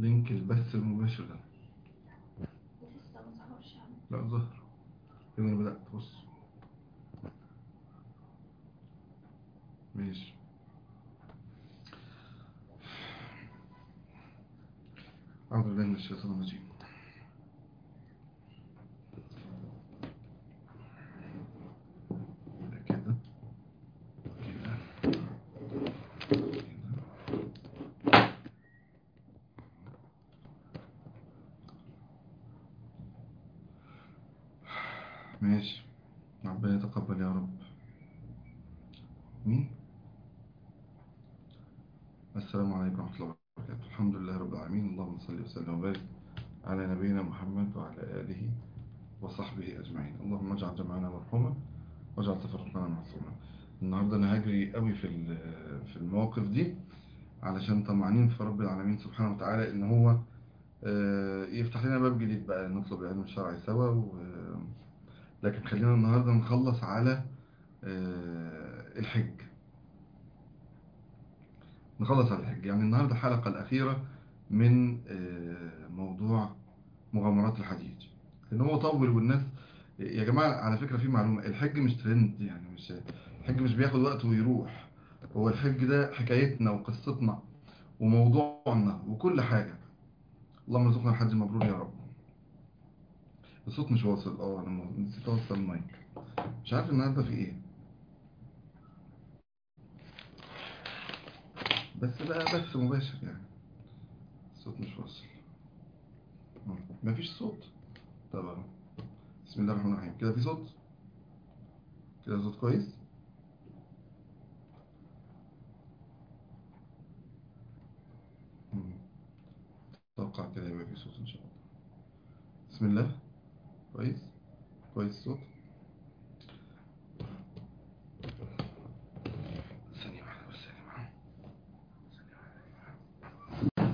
لينك البث المباشر ده لسه ما ظهرش يعني لا ظهر كده انا بدأت بص ماشي أعوذ بالله من الشيطان الرجيم كده كده كده ماشي ربنا يتقبل يا رب مين السلام عليكم ورحمة الله وبركاته الحمد لله رب العالمين اللهم صل وسلم وبارك على نبينا محمد وعلى آله وصحبه أجمعين اللهم اجعل جمعنا مرحوما واجعل تفرقنا معصوما النهاردة أنا هجري قوي في ال- في المواقف دي علشان طمعانين في رب العالمين سبحانه وتعالى إن هو آه، يفتح لنا باب جديد بقى نطلب العلم الشرعي سوا و... لكن خلينا النهاردة نخلص على آه، الحج نخلص على الحج يعني النهاردة الحلقة الأخيرة من آه، موضوع مغامرات الحديد لأن هو طول والناس يا جماعة على فكرة في معلومة الحج مش ترند يعني مش الحج مش بياخد وقت ويروح هو الحج ده حكايتنا وقصتنا وموضوعنا وكل حاجة اللهم ارزقنا الحج مبرور يا رب الصوت مش واصل اه انا نسيت اوصل المايك مش عارف النهارده في ايه بس بقى بث مباشر يعني الصوت مش واصل آه، مفيش صوت طب أهو. بسم الله الرحمن الرحيم كده في صوت كده صوت كويس مم. اتوقع كده يبقى في صوت ان شاء الله بسم الله كويس كويس الصوت ثانية واحدة بس يا جماعة ثانية واحدة.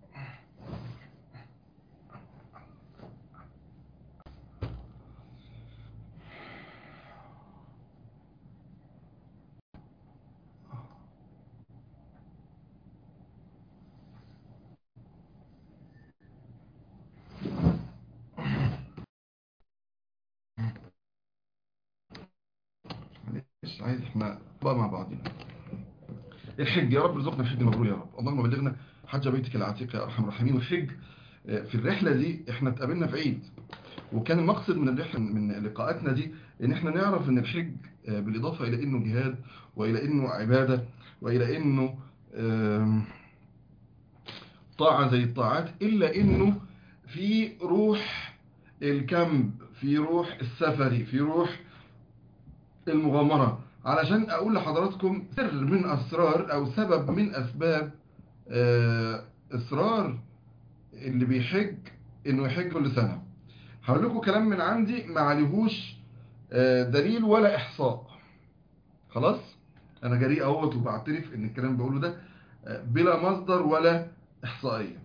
معلش عايز احنا بقى مع بعضنا الحج يا رب ارزقنا الحج المبرور يا رب اللهم بلغنا حج بيتك العتيق يا ارحم الراحمين والحج آه، في الرحلة دي احنا اتقابلنا في عيد وكان المقصد من الرحلة من لقاءاتنا دي ان احنا نعرف ان الحج آه، بالاضافة الى انه جهاد والى انه عبادة والى انه آم، طاعة زي الطاعات الا انه في روح الكامب في روح السفري في روح المغامرة علشان أقول لحضراتكم سر من أسرار أو سبب من أسباب آه، إصرار اللي بيحج إنه يحج كل سنة هقول لكم كلام من عندي ما عليهوش آه، دليل ولا إحصاء خلاص أنا جريء أهوت وبعترف إن الكلام اللي بقوله ده آه، بلا مصدر ولا إحصائية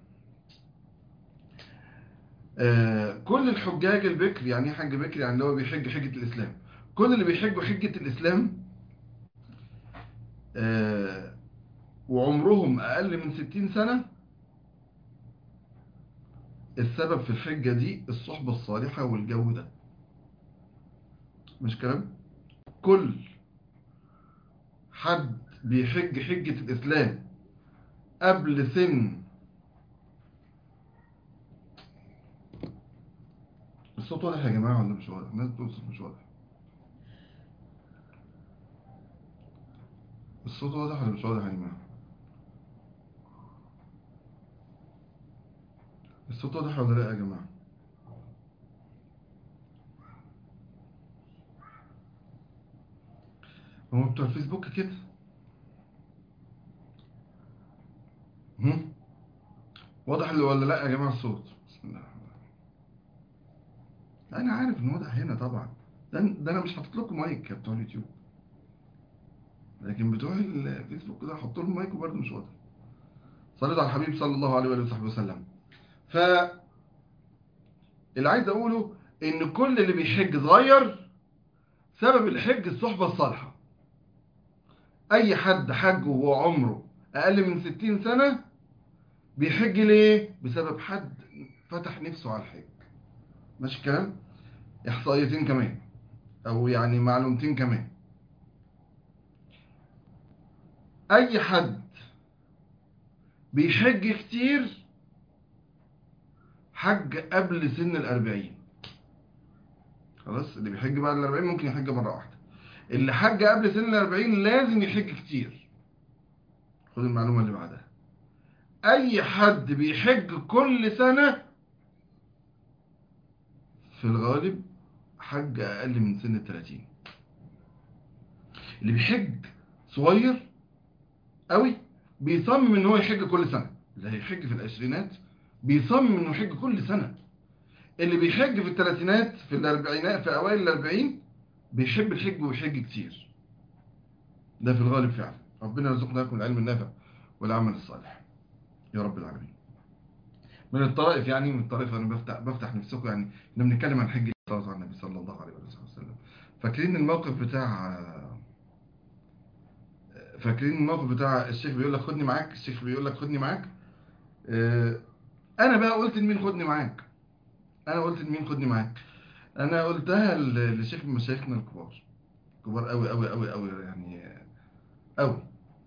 آه، كل الحجاج البكر يعني ايه حج بكر يعني اللي هو بيحج حجة الإسلام كل اللي بيحجوا حجة الإسلام آه، وعمرهم أقل من 60 سنة السبب في الحجة دي الصحبة الصالحة والجو ده مش كلام كل حد بيحج حجة الإسلام قبل سن الصوت واضح يا جماعة ولا مش واضح؟ الناس بتقول الصوت مش واضح الصوت واضح ولا مش واضح يا جماعة؟ الصوت واضح ولا لا يا جماعة؟ هو بتوع الفيسبوك كده هم؟ واضح اللي ولا لا يا جماعة الصوت بسم الله الرحمن الرحيم. انا عارف ان واضح هنا طبعا ده ده انا مش حاطط لكم مايك يا بتوع اليوتيوب لكن بتوع الفيسبوك ده حطوا لهم مايك وبرضه مش واضح صليت على الحبيب صلى الله عليه وآله وصحبه وسلم ف اللي عايز اقوله ان كل اللي بيحج صغير سبب الحج الصحبة الصالحة اي حد حج وهو عمره اقل من 60 سنة بيحج ليه بسبب حد فتح نفسه على الحج ماشي الكلام احصائيتين كمان او يعني معلومتين كمان اي حد بيحج كتير حج قبل سن الأربعين خلاص اللي بيحج بعد الأربعين ممكن يحج مرة واحدة اللي حج قبل سن الأربعين لازم يحج كتير خد المعلومة اللي بعدها أي حد بيحج كل سنة في الغالب حج أقل من سن التلاتين اللي بيحج صغير قوي بيصمم ان هو يحج كل سنة اللي هيحج في العشرينات بيصمم انه يحج كل سنة اللي بيحج في الثلاثينات في الاربعينات في اوائل الاربعين بيحب الحج ويحج كتير ده في الغالب فعلا ربنا يرزقنا لكم العلم النافع والعمل الصالح يا رب العالمين من الطرائف يعني من الطرائف انا بفتح بفتح نفسكم يعني احنا بنتكلم عن حج الصلاه على النبي صلى الله عليه وسلم فاكرين الموقف بتاع فاكرين الموقف بتاع الشيخ بيقول لك خدني معاك الشيخ بيقول لك خدني معاك اه انا بقى قلت لمين خدني معاك انا قلت لمين خدني معاك انا قلتها لشيخ من مشايخنا الكبار كبار قوي قوي قوي قوي يعني قوي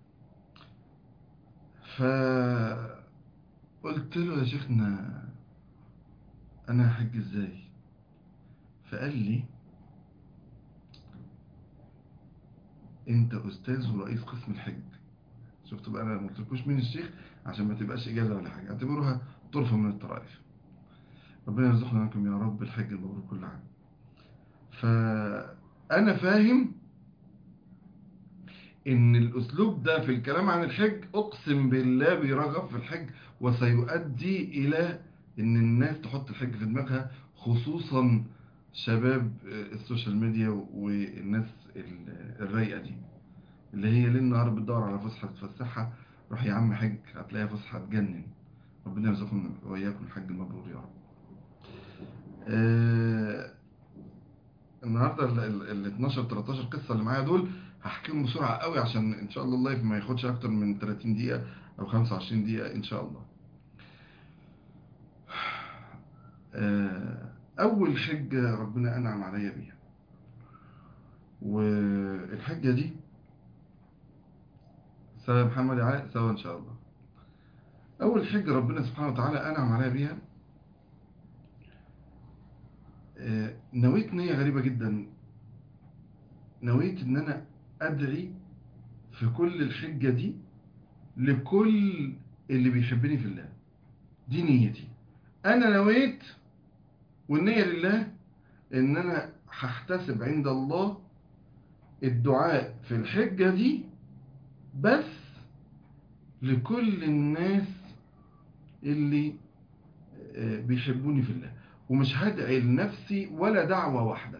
ف قلت له يا شيخنا انا هحج ازاي فقال لي انت استاذ ورئيس قسم الحج شفت بقى انا ما قلتلكوش مين الشيخ عشان ما تبقاش اجازه ولا حاجه اعتبروها طرفه من الطرائف ربنا يرزقنا لكم يا رب الحج المبرور كل عام فانا فاهم ان الاسلوب ده في الكلام عن الحج اقسم بالله بيرغب في الحج وسيؤدي الى ان الناس تحط الحج في دماغها خصوصا شباب السوشيال ميديا والناس الرايقه دي اللي هي ليل نهار بتدور على فسحه تفسحها روح يا عم حج هتلاقيها فسحه تجنن ربنا يرزقنا واياكم الحج المبرور يا رب آه النهارده ال 12 13 قصه اللي معايا دول هحكيهم بسرعه قوي عشان ان شاء الله اللايف ما ياخدش اكتر من 30 دقيقه او 25 دقيقه ان شاء الله آه اول حجه ربنا انعم عليا بيها والحجه دي سوا محمد علاء سوا ان شاء الله اول حجه ربنا سبحانه وتعالى انعم عليا بيها آه نويت نيه غريبه جدا نويت ان انا ادعي في كل الحجه دي لكل اللي بيحبني في الله دي نيتي انا نويت والنية لله ان انا هحتسب عند الله الدعاء في الحجة دي بس لكل الناس اللي بيحبوني في الله ومش هدعي لنفسي ولا دعوة واحدة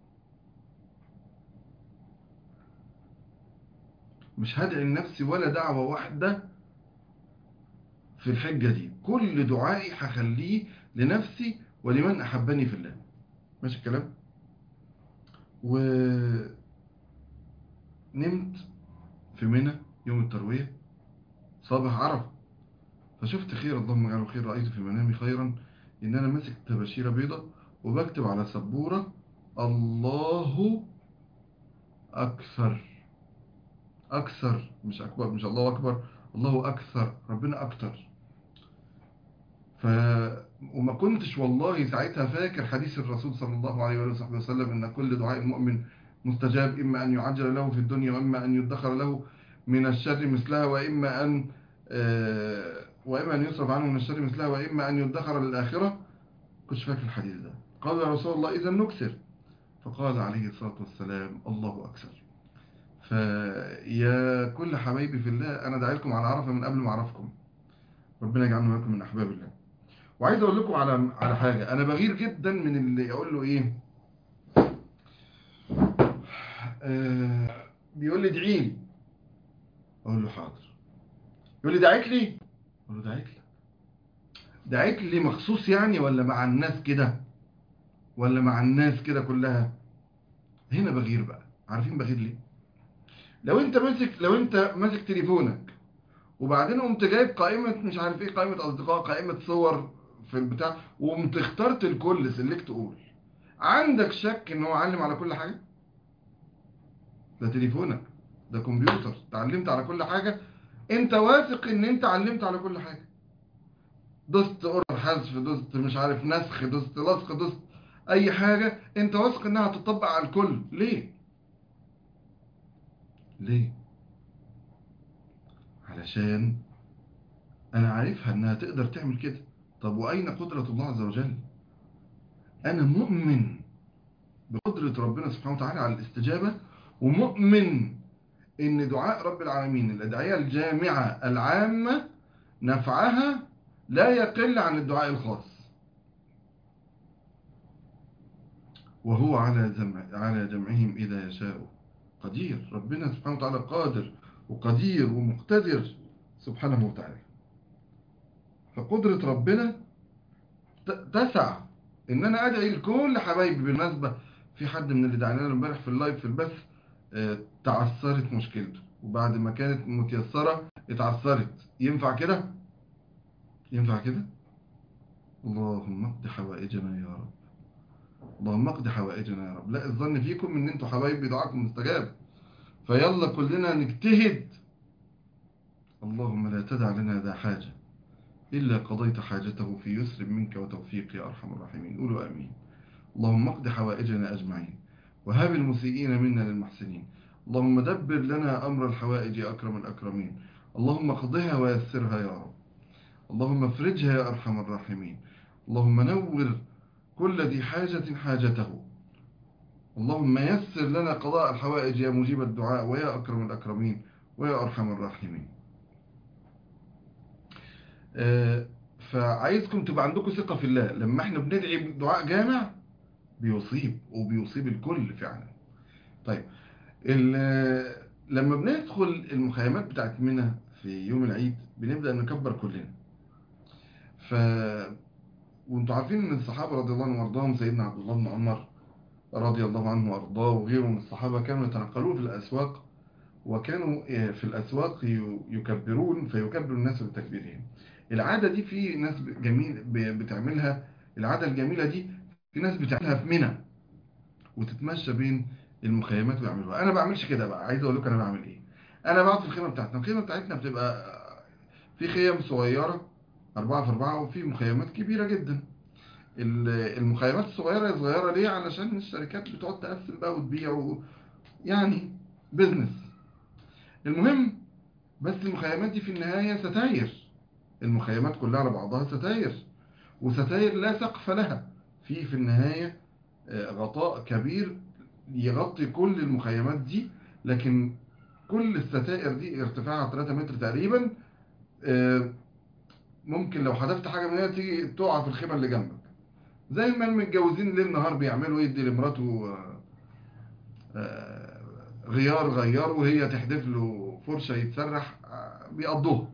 مش هدعي لنفسي ولا دعوة واحدة في الحجة دي كل دعائي هخليه لنفسي ولمن أحبني في الله ماشي الكلام و نمت في منى يوم التروية صباح عرفة فشفت خير اللهم اجعله خير رأيت في منامي خيرا إن أنا ماسك تباشيرة بيضة وبكتب على سبورة الله أكثر أكثر مش أكبر مش الله أكبر الله أكثر ربنا أكثر ف وما كنتش والله ساعتها فاكر حديث الرسول صلى الله عليه وآله وسلم إن كل دعاء المؤمن مستجاب إما أن يعجل له في الدنيا وإما أن يدخر له من الشر مثلها وإما أن وإما أن يصرف عنه من الشر مثلها وإما أن يدخر للآخرة كنتش فاكر الحديث ده قال يا رسول الله إذا نكسر فقال عليه الصلاة والسلام الله أكثر فيا كل حبايبي في الله أنا داعي لكم على عرفة من قبل ما أعرفكم ربنا يجعلنا لكم من أحباب الله وعايز أقول لكم على على حاجة أنا بغير جدا من اللي يقول له إيه آه بيقول لي ادعي لي أقول له حاضر يقول لي دعيت لي أقول له دعيت لك دعيت لي مخصوص يعني ولا مع الناس كده ولا مع الناس كده كلها هنا بغير بقى عارفين بغير ليه لو انت ماسك لو انت ماسك تليفونك وبعدين قمت جايب قائمة مش عارف ايه قائمة اصدقاء قائمة صور في البتاع وقمت اخترت الكل سلكت اول عندك شك ان هو علم على كل حاجة ده تليفونك ده كمبيوتر اتعلمت على كل حاجة انت واثق ان انت علمت على كل حاجة دوست قرر حذف دوست مش عارف نسخ دوست لصق دوست اي حاجة انت واثق انها هتطبق على الكل ليه ليه علشان انا عارفها انها تقدر تعمل كده طب واين قدرة الله عز وجل انا مؤمن بقدرة ربنا سبحانه وتعالى على الاستجابة ومؤمن ان دعاء رب العالمين الادعية الجامعة العامة نفعها لا يقل عن الدعاء الخاص وهو على جمع على جمعهم إذا يشاء قدير ربنا سبحانه وتعالى قادر وقدير ومقتدر سبحانه وتعالى فقدرة ربنا تسع ان انا ادعي لكل حبايبي بالمناسبة في حد من اللي دعينا له امبارح في اللايف في البث اه تعثرت مشكلته وبعد ما كانت متيسرة اتعثرت ينفع كده ينفع كده اللهم اقض حوائجنا يا رب اللهم اقض حوائجنا يا رب لا الظن فيكم ان انتوا حبايبي دعاكم مستجاب فيلا كلنا نجتهد اللهم لا تدع لنا ذا حاجة إلا قضيت حاجته في يسر منك وتوفيق يا أرحم الراحمين قولوا آمين اللهم اقض حوائجنا أجمعين وهب المسيئين منا للمحسنين اللهم دبر لنا أمر الحوائج يا أكرم الأكرمين اللهم اقضها ويسرها يا رب اللهم افرجها يا أرحم الراحمين اللهم نور كل ذي حاجة حاجته اللهم يسر لنا قضاء الحوائج يا مجيب الدعاء ويا أكرم الأكرمين ويا أرحم الراحمين آه فعايزكم تبقى عندكم ثقة في الله لما احنا بندعي دعاء جامع بيصيب وبيصيب الكل فعلا طيب لما بندخل المخيمات بتاعت منى في يوم العيد بنبدأ نكبر كلنا ف وانتوا عارفين ان الصحابة رضي الله عنهم وارضاهم سيدنا عبد الله بن عمر رضي الله عنه وارضاه وغيره من الصحابة كانوا يتنقلون في الأسواق وكانوا في الأسواق يكبرون فيكبر الناس بتكبيرهم العادة دي في ناس جميل بتعملها العادة الجميلة دي في ناس بتعملها في منى وتتمشى بين المخيمات ويعملوها انا بعملش كده بقى عايز اقول لكم انا بعمل ايه انا بقعد في الخيمه بتاعتنا الخيمه بتاعتنا بتبقى في خيم صغيره أربعة في أربعة وفي مخيمات كبيرة جدا المخيمات الصغيرة صغيرة ليه علشان الشركات بتقعد تقسم بقى وتبيع و... يعني بيزنس المهم بس المخيمات دي في النهاية ستاير المخيمات كلها على بعضها ستاير وستاير لا سقف لها في في النهاية غطاء كبير يغطي كل المخيمات دي لكن كل الستائر دي ارتفاعها 3 متر تقريبا ممكن لو حذفت حاجة من هنا تيجي تقع في الخيمة اللي جنبك زي ما المتجوزين ليل نهار بيعملوا يدي لمراته غيار غيار وهي تحدف له فرشة يتسرح بيقضوها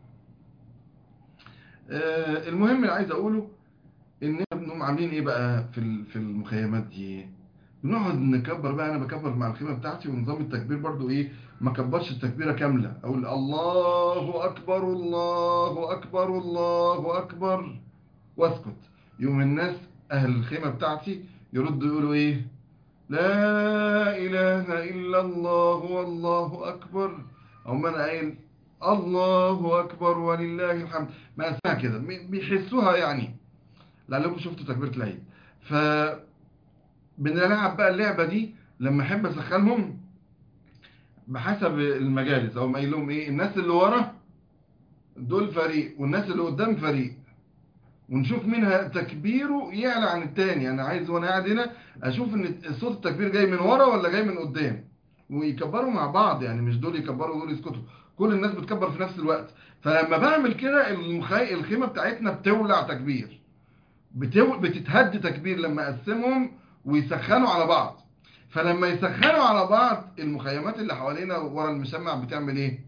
المهم اللي عايز اقوله ان بنقوم عاملين ايه بقى في في المخيمات دي بنقعد نكبر بقى انا بكبر مع الخيمه بتاعتي ونظام التكبير برضو ايه ما كبرش التكبيره كامله اقول الله اكبر الله اكبر الله اكبر واسكت يوم الناس اهل الخيمه بتاعتي يردوا يقولوا ايه لا اله الا الله والله اكبر او ما انا قايل الله اكبر ولله الحمد ما اسمها كده بيحسوها يعني لعلكم شفتوا تكبيره العيد ف بنلعب بقى اللعبة دي لما احب اسخنهم بحسب المجالس او ما قايل لهم ايه الناس اللي ورا دول فريق والناس اللي قدام فريق ونشوف مين تكبيره يعلى عن التاني انا عايز وانا قاعد هنا اشوف ان صوت التكبير جاي من ورا ولا جاي من قدام ويكبروا مع بعض يعني مش دول يكبروا ودول يسكتوا كل الناس بتكبر في نفس الوقت فلما بعمل كده المخي... الخيمه بتاعتنا بتولع تكبير بتو... بتتهد تكبير لما اقسمهم ويسخنوا على بعض فلما يسخنوا على بعض المخيمات اللي حوالينا ورا المسمع بتعمل ايه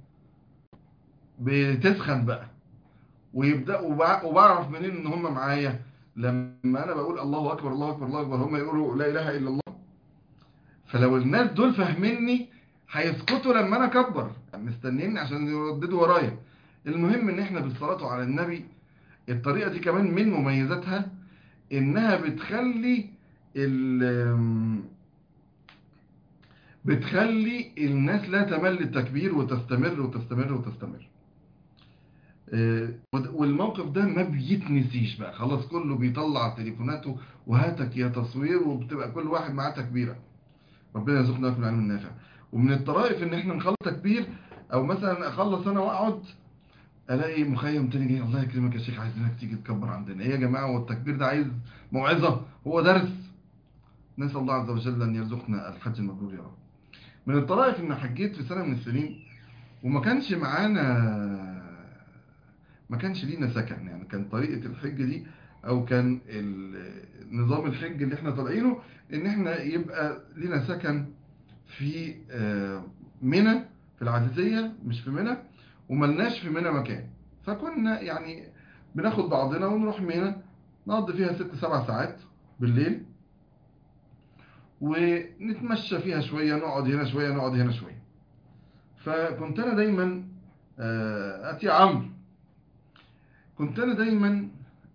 بتسخن بقى ويبدا وبعرف منين ان هم معايا لما انا بقول الله اكبر الله اكبر الله اكبر هم يقولوا لا اله الا الله فلو الناس دول فاهميني هيسكتوا لما انا اكبر مستنيني عشان يرددوا ورايا المهم ان احنا بالصلاة على النبي الطريقة دي كمان من مميزاتها انها بتخلي ال بتخلي الناس لا تمل التكبير وتستمر وتستمر وتستمر آه، والموقف ده ما بيتنسيش بقى خلاص كله بيطلع تليفوناته وهاتك يا تصوير وبتبقى كل واحد معاه تكبيرة ربنا يرزقنا في العلم النافع ومن الطرائف ان احنا نخلص تكبير او مثلا اخلص انا واقعد الاقي مخيم تاني جاي الله يكرمك يا شيخ عايزينك تيجي تكبر عندنا ايه يا جماعه هو التكبير ده عايز موعظه هو درس نسال الله عز وجل ان يرزقنا الحج المبرور يا رب من الطرائف ان حجيت في سنه من السنين وما كانش معانا ما كانش لينا سكن يعني كان طريقه الحج دي او كان ال- نظام الحج اللي احنا طالعينه ان احنا يبقى لينا سكن في آه، منى في العزيزيه مش في منى وملناش في منى مكان فكنا يعني بناخد بعضنا ونروح منى نقضي فيها ست سبع ساعات بالليل ونتمشى فيها شوية نقعد هنا شوية نقعد هنا شوية فكنت أنا دايما آه، أتي عمرو كنت أنا دايما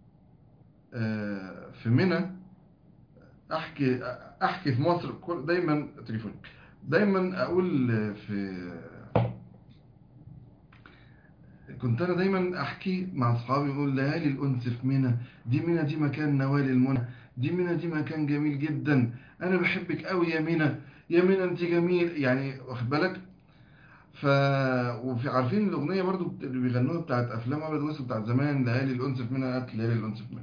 آه، في منى أحكي أحكي في مصر كل- دايما تليفون دايما أقول في كنت انا دايما احكي مع اصحابي اقول ليالي الانس في منى دي منى دي مكان نوال المنى دي منى دي مكان جميل جدا انا بحبك قوي يا منى يا منى انت جميل يعني واخد بالك ف وفي عارفين الاغنيه برضو بت- اللي بيغنوها بتاعت افلام ابيض واسود بتاعت زمان ليالي الانس في منى هات ليالي الانس في منى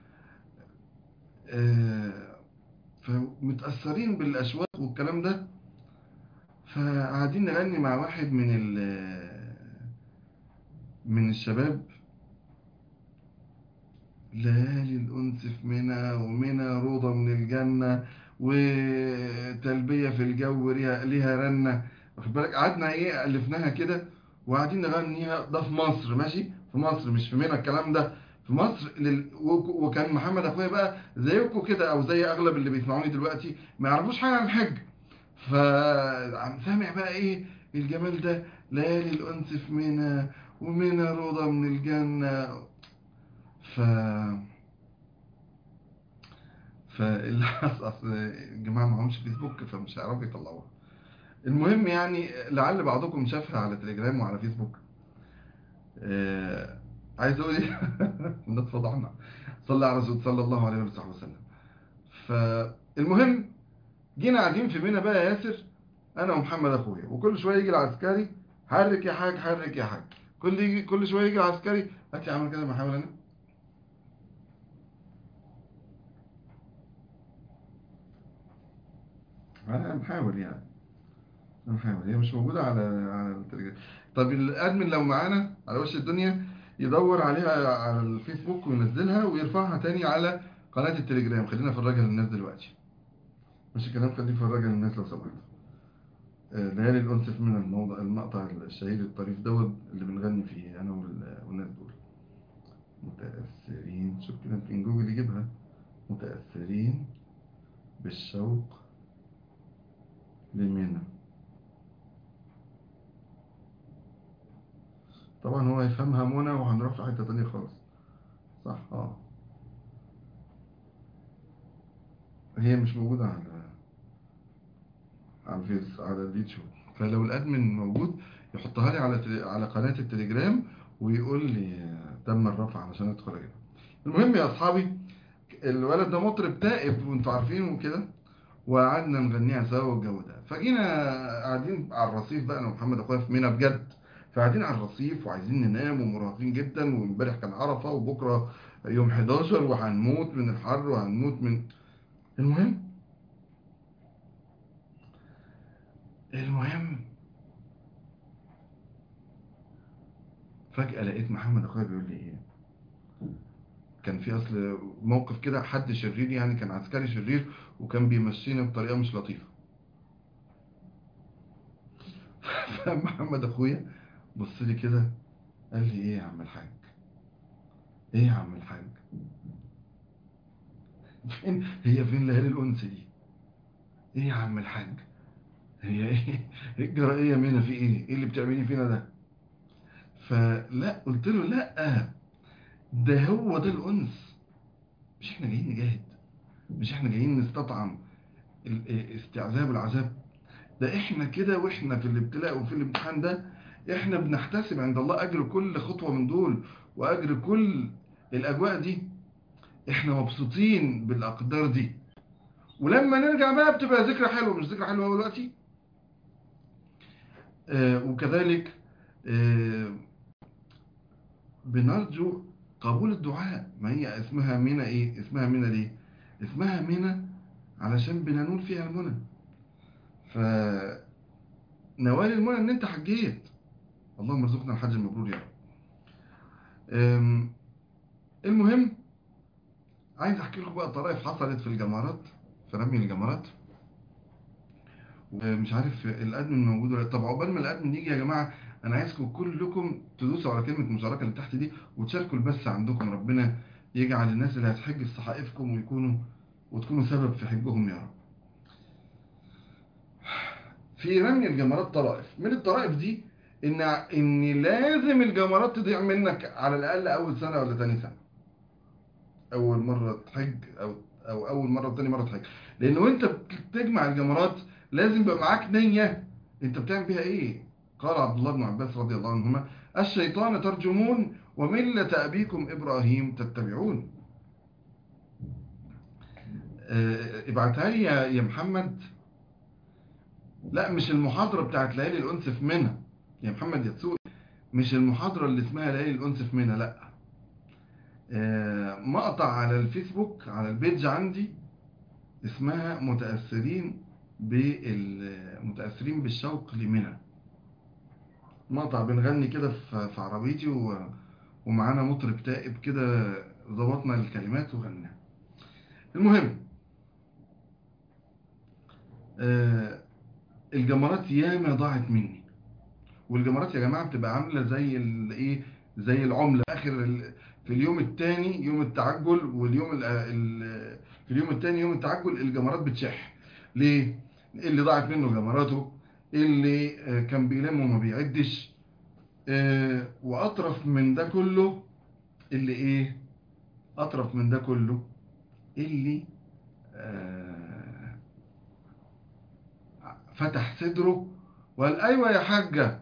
آه، فمتاثرين بالاشواق والكلام ده فقاعدين نغني مع واحد من ال من الشباب ليالي الأنس في منى ومنى روضة من الجنة وتلبية في الجو ليها ليها رنة واخد بالك قعدنا ايه ألفناها كده وقاعدين نغنيها ده في مصر ماشي في مصر مش في منى الكلام ده في مصر لل... وك- وكان محمد اخويا بقى زيكم كده او زي اغلب اللي بيسمعوني دلوقتي ما يعرفوش حاجه عن الحج فعم سامع بقى ايه الجمال ده ليالي الانس في منى ومنى روضة من الجنة ف فاللي حصل أصل الجماعة معهمش فيسبوك فمش هيعرفوا يطلعوها المهم يعني لعل بعضكم شافها على تليجرام وعلى فيسبوك آه عايز اقول ايه الناس فضحنا صلى على رسول صلى الله عليه وصحبه وسلم فالمهم جينا قاعدين في منى بقى يا ياسر انا ومحمد اخويا وكل شويه يجي العسكري حرك يا حاج حرك يا حاج كل يجي كل شويه يجي العسكري هات يا عم كده ما احاول انا انا بحاول يعني انا بحاول هي مش موجوده على على التليجرام طب الادمن لو معانا على وش الدنيا يدور عليها على الفيسبوك وينزلها ويرفعها تاني على قناه التليجرام خلينا نفرجها للناس دلوقتي مش الكلام خليه يفرجها للناس لو سمحت آه، ليالي الأنس من الموضع المقطع الشهير الطريف دوت اللي بنغني فيه أنا وال- والناس دول متأثرين شوف كده يمكن جوجل يجيبها متأثرين بالشوق لمنى طبعا هو يفهمها منى وهنروح في حتة تانية خالص صح اه هي مش موجودة على على الفيس على اليوتيوب فلو الادمن موجود يحطها لي على تلي... على قناة التليجرام ويقول لي تم الرفع علشان ادخل اجيبها المهم يا اصحابي الولد ده مطرب تائب وانتوا عارفينه وكده وقعدنا نغنيها سوا والجو ده فجينا قاعدين على الرصيف بقى انا ومحمد اخويا في منى بجد فقاعدين على الرصيف وعايزين ننام ومرهقين جدا وامبارح كان عرفه وبكره يوم 11 وهنموت من الحر وهنموت من المهم المهم فجأة لقيت محمد اخويا بيقول لي ايه كان في اصل موقف كده حد شرير يعني كان عسكري شرير وكان بيمشينا بطريقة مش لطيفة فمحمد اخويا بص لي كده قال لي ايه يا عم الحاج ايه يا عم الحاج فين هي فين ليالي الانس دي ايه يا عم الحاج هي ايه ايه الجرائية مينا في ايه ايه اللي بتعملي فينا ده فلا قلت له لا ده هو ده الأنس مش احنا جايين نجاهد مش احنا جايين نستطعم ال- استعذاب العذاب ده احنا كده واحنا في الابتلاء وفي الامتحان ده احنا بنحتسب عند الله اجر كل خطوة من دول واجر كل الاجواء دي احنا مبسوطين بالاقدار دي ولما نرجع بقى بتبقى ذكرى حلوة مش ذكرى حلوة دلوقتي آه وكذلك آه بنرجو قبول الدعاء ما هي اسمها منى ايه اسمها منى ليه اسمها منى علشان بننول فيها المنى ف نوال المنى ان انت حجيت اللهم ارزقنا الحج المبرور يا رب أم، المهم عايز احكي لكم بقى طرائف حصلت في الجمارات في رمي الجمارات ومش عارف الادمن موجود ولا لأ. طب عقبال ما الادمن يجي يا جماعه انا عايزكم كلكم تدوسوا على كلمه مشاركه اللي تحت دي وتشاركوا البث عندكم ربنا يجعل الناس اللي هتحج في صحائفكم ويكونوا وتكونوا سبب في حجهم يا رب في رمي الجمرات طرائف من الطرائف دي ان ان لازم الجمرات تضيع منك على الاقل اول سنه ولا تاني سنه اول مره تحج او او اول مره وتاني مره تحج لان وانت بتجمع الجمرات لازم يبقى معاك نيه انت بتعمل بيها ايه قال عبد الله بن عباس رضي الله عنهما الشيطان ترجمون ومله ابيكم ابراهيم تتبعون آه، ابعتها لي يا يا محمد لا مش المحاضرة بتاعت ليالي الأنس في منى يا محمد يتسوق مش المحاضرة اللي اسمها ليالي الأنس في منى لا آه، مقطع على الفيسبوك على البيج عندي اسمها متأثرين بال متأثرين بالشوق لمنى مقطع بنغني كده في في عربيتي و... ومعانا مطرب تائب كده ظبطنا الكلمات وغناها المهم آه، الجمرات ياما ضاعت مني والجمرات يا جماعه بتبقى عامله زي الايه زي العمله اخر ال... في اليوم الثاني يوم التعجل واليوم ال... ال... في اليوم الثاني يوم التعجل الجمرات بتشح ليه اللي ضاعت منه جمراته اللي آه، كان بيلم وما بيعدش آه، واطرف من ده كله اللي ايه اطرف من ده كله اللي آه، فتح صدره وقال ايوه يا حاجة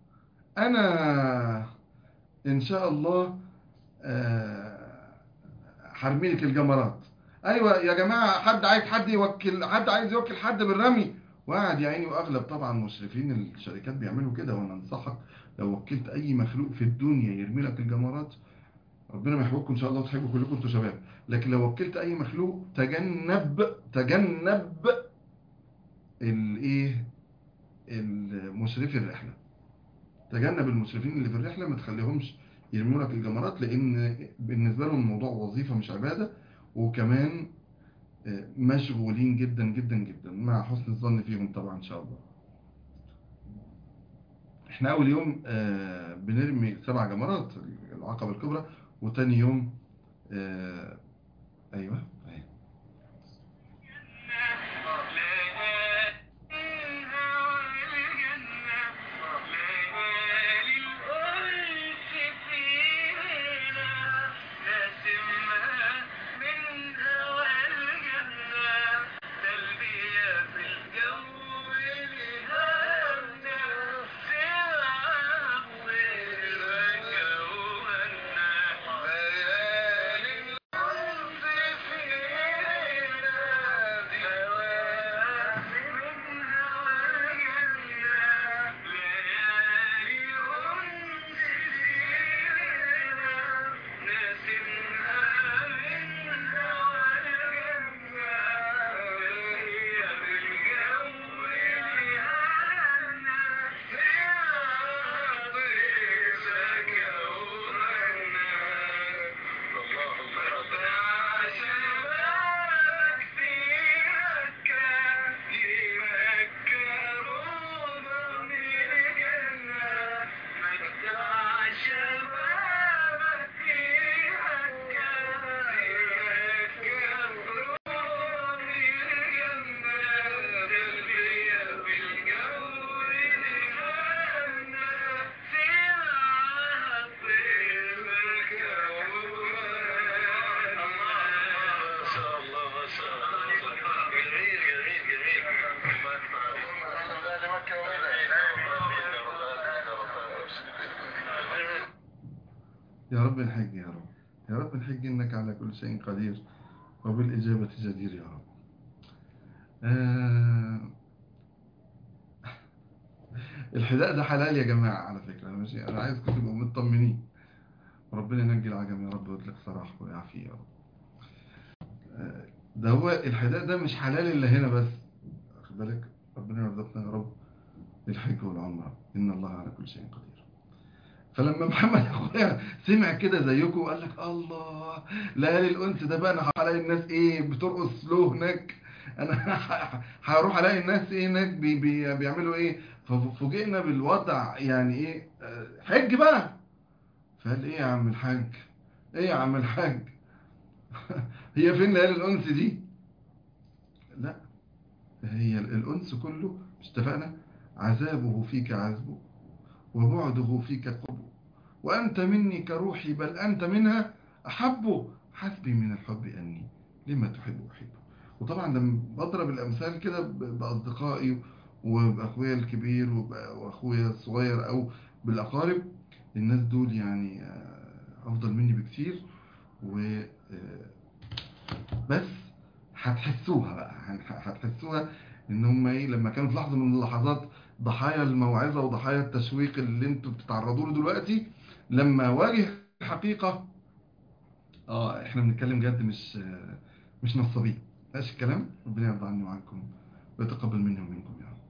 انا ان شاء الله آه، هرمي لك الجمرات ايوه يا جماعة حد عايز حد يوكل حد عايز يوكل حد بالرمي وقعد يا عيني واغلب طبعا مشرفين الشركات بيعملوا كده وانا انصحك لو وكلت اي مخلوق في الدنيا يرمي لك الجمرات ربنا ما يحبكم ان شاء الله وتحبوا كلكم انتوا شباب لكن لو وكلت اي مخلوق تجنب تجنب الايه المشرفي الرحله تجنب المشرفين اللي في الرحله ما تخليهمش يرموا لك الجمرات لان بالنسبه لهم الموضوع وظيفه مش عباده وكمان آه، مشغولين جدا جدا جدا مع حسن الظن فيهم طبعا ان شاء الله احنا اول يوم آه، بنرمي سبع جمرات العقبه الكبرى وتاني يوم آه، ايوه أيوة. ليالي يا رب نحج يا رب يا رب نحج إنك على كل شيء قدير وبالإجابة جدير يا رب آه الحذاء ده حلال يا جماعة على فكرة أنا ماشي أنا عايزكم تبقوا مطمنين وربنا ينجي العجم يا رب ويطلق سراح ويعافيه يا رب آه، ده هو الحذاء ده مش حلال إلا هنا بس واخد بالك ربنا يرزقنا يا رب الحج والعمرة إن الله على كل شيء قدير فلما محمد اخويا سمع كده زيكم وقال لك الله ليالي الانس ده بقى انا هلاقي الناس ايه بترقص له هناك انا هروح الاقي الناس ايه هناك بي بي بيعملوا ايه ففوجئنا بالوضع يعني ايه آه، حج بقى فقال ايه يا عم الحاج ايه يا عم الحاج هي فين ليالي الانس دي لا هي الانس كله مش اتفقنا عذابه فيك عذبه وبعده فيك قربه وأنت مني كروحي بل أنت منها أحب حسبي من الحب أني لما تحب أحبه وطبعا لما بضرب الأمثال كده ب- بأصدقائي وبأخويا الكبير وب- وأخويا الصغير أو بالأقارب الناس دول يعني آه، أفضل مني بكثير و آه، بس هتحسوها بقى هن- هتحسوها ان هم ايه لما كانوا في لحظه من اللحظات ضحايا الموعظه وضحايا التشويق اللي انتوا بتتعرضوا له دلوقتي لما واجه الحقيقه اه احنا بنتكلم جد مش آه، مش نصابين ماشي الكلام ربنا يرضى عني وعنكم ويتقبل مني ومنكم يا رب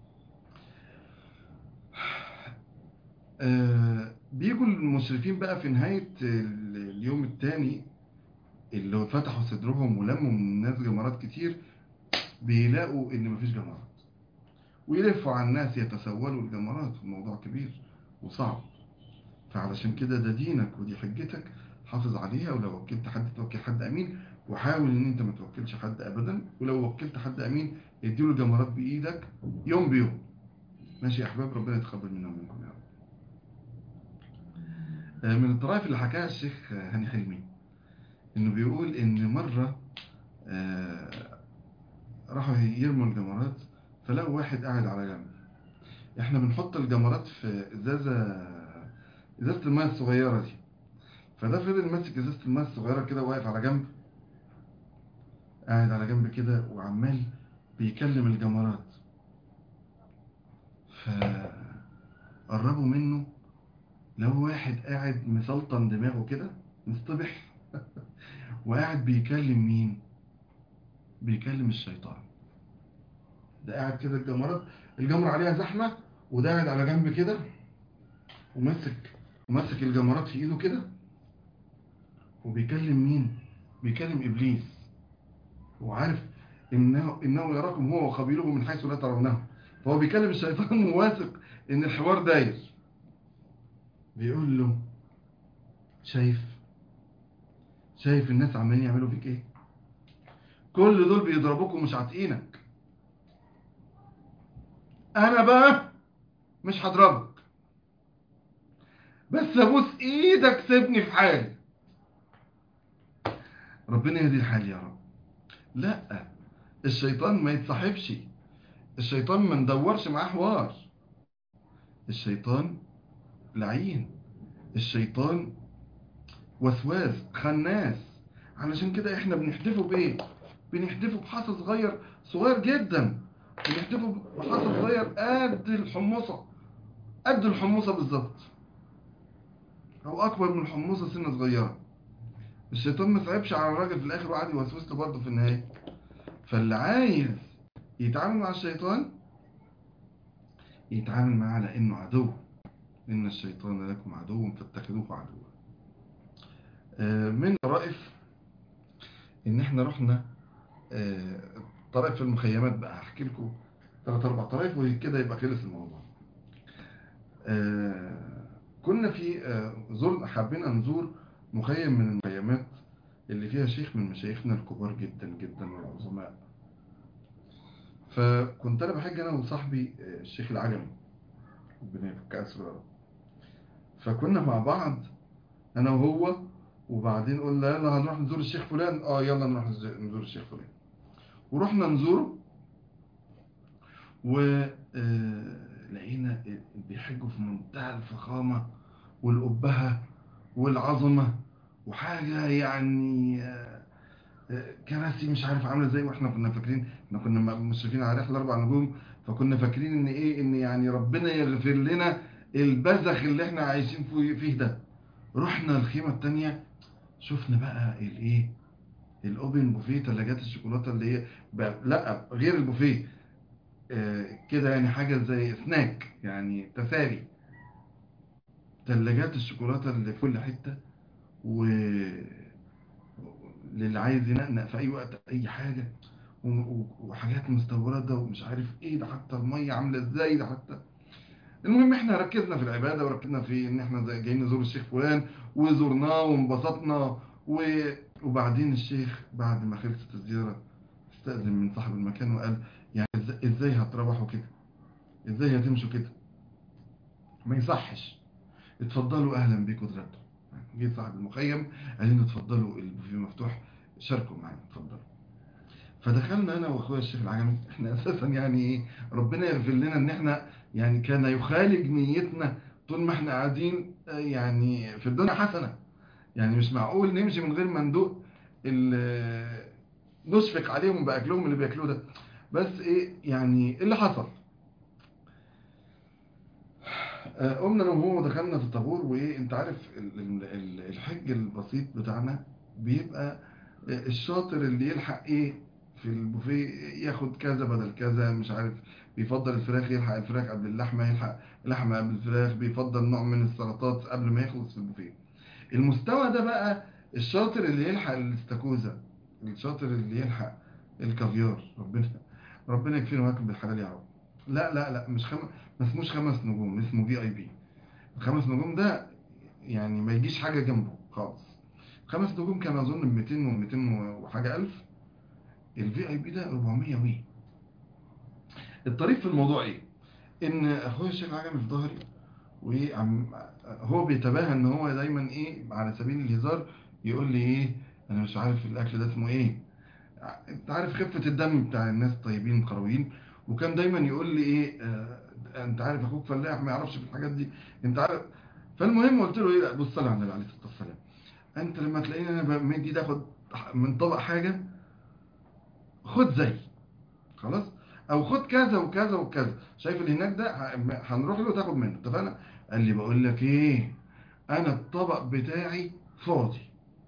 آه، بيجوا المشرفين بقى في نهاية ال- اليوم الثاني اللي فتحوا صدرهم ولموا من الناس جمرات كتير بيلاقوا ان مفيش جمرات ويلفوا على الناس يتسولوا الجمرات الموضوع كبير وصعب فعلشان كده ده دينك ودي حجتك حافظ عليها ولو وكلت حد توكل حد امين وحاول ان انت ما توكلش حد ابدا ولو وكلت حد امين اديله الجمرات بايدك يوم بيوم ماشي يا احباب ربنا يتقبل منا ومنكم يا رب آه، من الطرائف اللي حكاها الشيخ آه، هاني حلمي انه بيقول ان مرة آه، راحوا يرموا الجمرات فلقوا واحد قاعد على جنب احنا بنحط الجمرات في ازازة ازازة الماء الصغيرة دي فده فضل ماسك ازازة الماء الصغيرة كده واقف على جنب قاعد على جنب كده وعمال بيكلم الجمرات فقربوا منه لو واحد قاعد مسلطن دماغه كده مصطبح وقاعد بيكلم مين بيكلم الشيطان ده قاعد كده الجمرات الجمرة عليها زحمة وده قاعد على جنب كده وماسك وماسك الجمرات في ايده كده وبيكلم مين بيكلم ابليس وعارف انه انه يراكم هو وقبيله من حيث لا ترونه فهو بيكلم الشيطان وواثق ان الحوار داير بيقول له شايف شايف الناس عمالين يعملوا فيك ايه كل دول بيضربوك ومش عاتقينك انا بقى مش هضربك بس ابوس ايدك سيبني في حالي ربنا يهدي الحال يا رب لا الشيطان ما يتصاحبش الشيطان ما ندورش معاه حوار الشيطان لعين الشيطان وسواس خناس علشان كده احنا بنحدفه بايه بنحدفه بحصى صغير صغير جدا بنحدفه بحصى صغير قد الحمصة قد الحمصة بالظبط او اكبر من الحمصة سنة صغيرة الشيطان ما صعبش على الراجل في الاخر وقعد يوسوس له برضه في النهاية فاللي عايز يتعامل مع الشيطان يتعامل معاه على انه عدو ان الشيطان لكم عدو فاتخذوه عدوا آه، من طرائف ان احنا رحنا آه، طرائف في المخيمات بقى هحكي لكم ثلاث اربع طرائف وكده يبقى خلص الموضوع آه، كنا في آه، زر حابين نزور مخيم من المخيمات اللي فيها شيخ من مشايخنا الكبار جدا جدا والعظماء فكنت انا بحج انا وصاحبي آه، الشيخ العجمي ربنا يفك اسره يا رب. فكنا مع بعض انا وهو وبعدين قلنا يلا هنروح نزور الشيخ فلان اه يلا نروح نز- نزور الشيخ فلان ورحنا نزوره ولقينا بيحجوا في منتهى الفخامة والأبهة والعظمة وحاجة يعني آه، آه، كراسي مش عارف عاملة ازاي واحنا كنا فاكرين احنا كنا م- مشرفين على رحلة اربع نجوم فكنا فاكرين ان ايه ان يعني ربنا يغفر لنا البذخ اللي احنا عايشين فيه فيه ده رحنا الخيمة التانية شفنا بقى الايه الاوبن بوفيه ثلاجات الشوكولاته اللي هي بقى لا غير البوفيه آه، كده يعني حاجه زي سناك يعني تساري ثلاجات الشوكولاته اللي في كل حته و للي عايز ينقنق في اي وقت اي حاجه و- و- وحاجات مستورده ومش عارف ايه ده حتى الميه عامله ازاي ده حتى المهم احنا ركزنا في العباده وركزنا في ان احنا زي- جايين نزور الشيخ فلان وزرناه وانبسطنا و... وبعدين الشيخ بعد ما خلصت الزياره استأذن من صاحب المكان وقال يعني إز- ازاي هتروحوا كده ازاي هتمشوا كده ما يصحش اتفضلوا اهلا بيكم اتغدوا جه صاحب المخيم قال لنا اتفضلوا البوفيه مفتوح شاركوا معانا اتفضلوا فدخلنا انا واخويا الشيخ العجمي احنا اساسا يعني ايه ربنا يغفر لنا ان احنا يعني كان يخالج نيتنا طول ما احنا قاعدين آه، يعني في الدنيا حسنه يعني مش معقول نمشي من غير ما ندوق ال- نشفق عليهم باكلهم اللي بياكلوه ده بس ايه يعني إيه اللي حصل آه، قمنا انا وهو دخلنا في الطابور وايه انت عارف ال- ال- ال- الحج البسيط بتاعنا بيبقى آه، الشاطر اللي يلحق ايه في البوفيه ياخد كذا بدل كذا مش عارف بيفضل الفراخ يلحق الفراخ قبل اللحمه يلحق اللحمه قبل الفراخ بيفضل نوع من السلطات قبل ما يخلص في البوفيه المستوى ده بقى الشاطر اللي يلحق الاستاكوزا الشاطر اللي يلحق الكافيار ربنا ربنا يكفينا وياكم بالحلال يا رب لا لا لا مش خم... ما اسموش خمس نجوم اسمه في اي بي الخمس نجوم ده يعني ما يجيش حاجه جنبه خالص خمس نجوم كان اظن ب 200 و 200 وحاجه الف الفي اي بي ده 400 وي الطريف في الموضوع ايه ان اخويا الشيخ عجمي في ظهري وعم هو بيتباهى ان هو دايما ايه على سبيل الهزار يقول لي ايه انا مش عارف الاكل ده اسمه ايه انت عارف خفة الدم بتاع الناس الطيبين القرويين وكان دايما يقول لي ايه آه انت عارف اخوك فلاح ما يعرفش في الحاجات دي انت عارف فالمهم قلت له ايه لا بص على النبي عليه الصلاه والسلام انت لما تلاقيني انا بمد ايدي اخد من طبق حاجه خد زي خلاص او خد كذا وكذا وكذا شايف اللي هناك ده ه- هنروح له تاخد منه اتفقنا قال لي بقول لك ايه انا الطبق بتاعي فاضي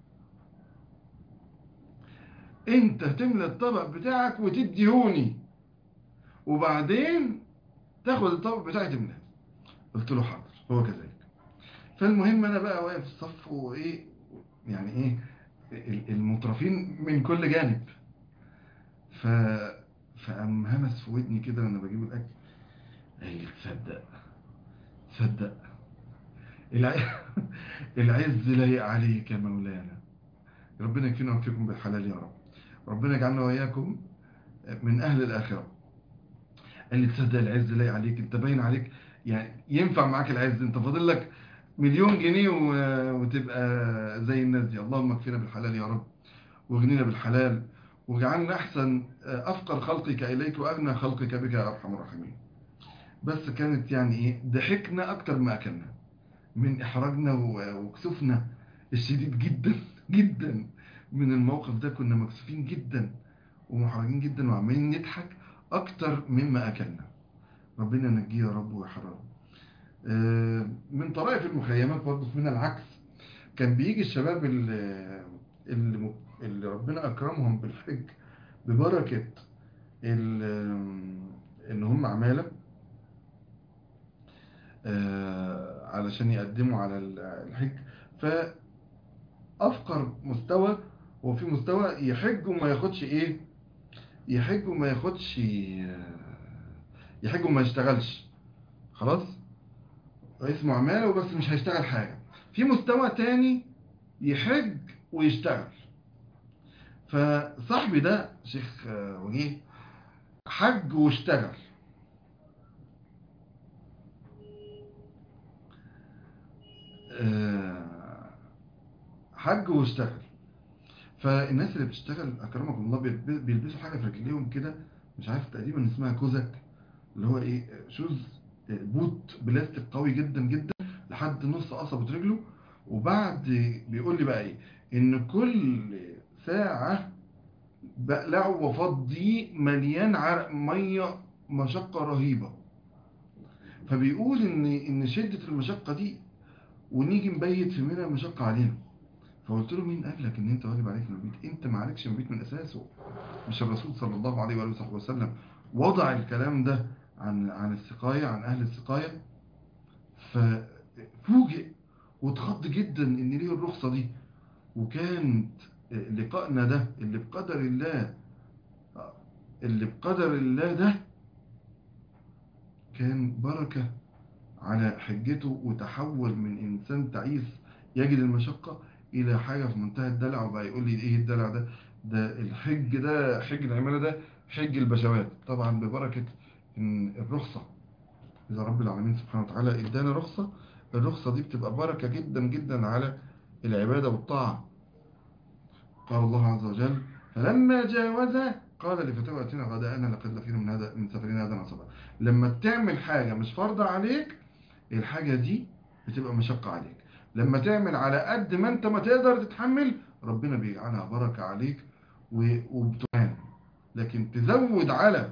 انت تملى الطبق بتاعك وتديهوني وبعدين تاخد الطبق بتاعي تملاه قلت له حاضر هو كذلك فالمهم انا بقى واقف في الصف وايه يعني ايه ال- المترفين من كل جانب ف فقام همس في ودني كده وانا بجيب الاكل قال لي تصدق تصدق الع- العز لايق عليك يا مولانا ربنا يكفينا ويكفيكم بالحلال يا رب ربنا يجعلنا وإياكم من أهل الآخرة قال لي تصدق العز لايق عليك انت باين عليك يعني ينفع معاك العز انت فاضل لك مليون جنيه و- وتبقى زي الناس دي اللهم اكفينا بالحلال يا رب واغنينا بالحلال واجعلنا احسن افقر خلقك اليك واغنى خلقك بك يا ارحم الراحمين بس كانت يعني ايه ضحكنا اكتر ما اكلنا من احراجنا و- وكسوفنا الشديد جدا جدا من الموقف ده كنا مكسوفين جدا ومحرجين جدا وعمالين نضحك اكتر مما اكلنا ربنا ينجيه يا رب ويحرره آه، من طرائف المخيمات برضه من العكس كان بيجي الشباب اللي, اللي اللي ربنا اكرمهم بالحج ببركة ال- ان هم عمالة آه، علشان يقدموا على الحج فأفقر مستوى هو في مستوى يحج وما ياخدش ايه يحج وما ياخدش يحج وما يشتغلش خلاص اسمه عمالة وبس مش هيشتغل حاجة في مستوى تاني يحج ويشتغل فصاحبي ده شيخ آه، وجيه حج واشتغل آه، حج واشتغل فالناس اللي بتشتغل اكرمكم الله بيلب- بيلبسوا حاجه في رجليهم كده مش عارف تقريبا اسمها كوزك اللي هو ايه شوز آه، بوت بلاستيك قوي جدا جدا لحد نص قصبة رجله وبعد بيقول لي بقى ايه ان كل ساعة بقلع وفض دي مليان عرق مية مشقة رهيبة فبيقول ان ان شدة المشقة دي ونيجي نبيت في منى مشقة علينا فقلت له مين قال لك ان انت واجب عليك من البيت انت ما عليكش من البيت من اساسه مش الرسول صلى الله عليه وآله وصحبه وسلم وضع الكلام ده عن عن السقاية عن اهل السقاية ففوجئ واتخض جدا ان ليه الرخصة دي وكانت لقائنا ده اللي بقدر الله اللي بقدر الله ده كان بركة على حجته وتحول من إنسان تعيس يجد المشقة إلى حاجة في منتهى الدلع وبقى يقول لي إيه الدلع ده ده الحج ده حج العمالة ده حج البشوات طبعا ببركة إن الرخصة إذا رب العالمين سبحانه وتعالى إدانا رخصة الرخصة دي بتبقى بركة جدا جدا على العبادة والطاعة قال الله عز وجل فلما جاوز قال لفتاوى أتنا غداءنا لقد لقينا من هذا من سفرنا هذا نصبا لما تعمل حاجة مش فرض عليك الحاجة دي بتبقى مشقة عليك لما تعمل على قد ما انت ما تقدر تتحمل ربنا بيجعلها بركة عليك وبتعان لكن تزود على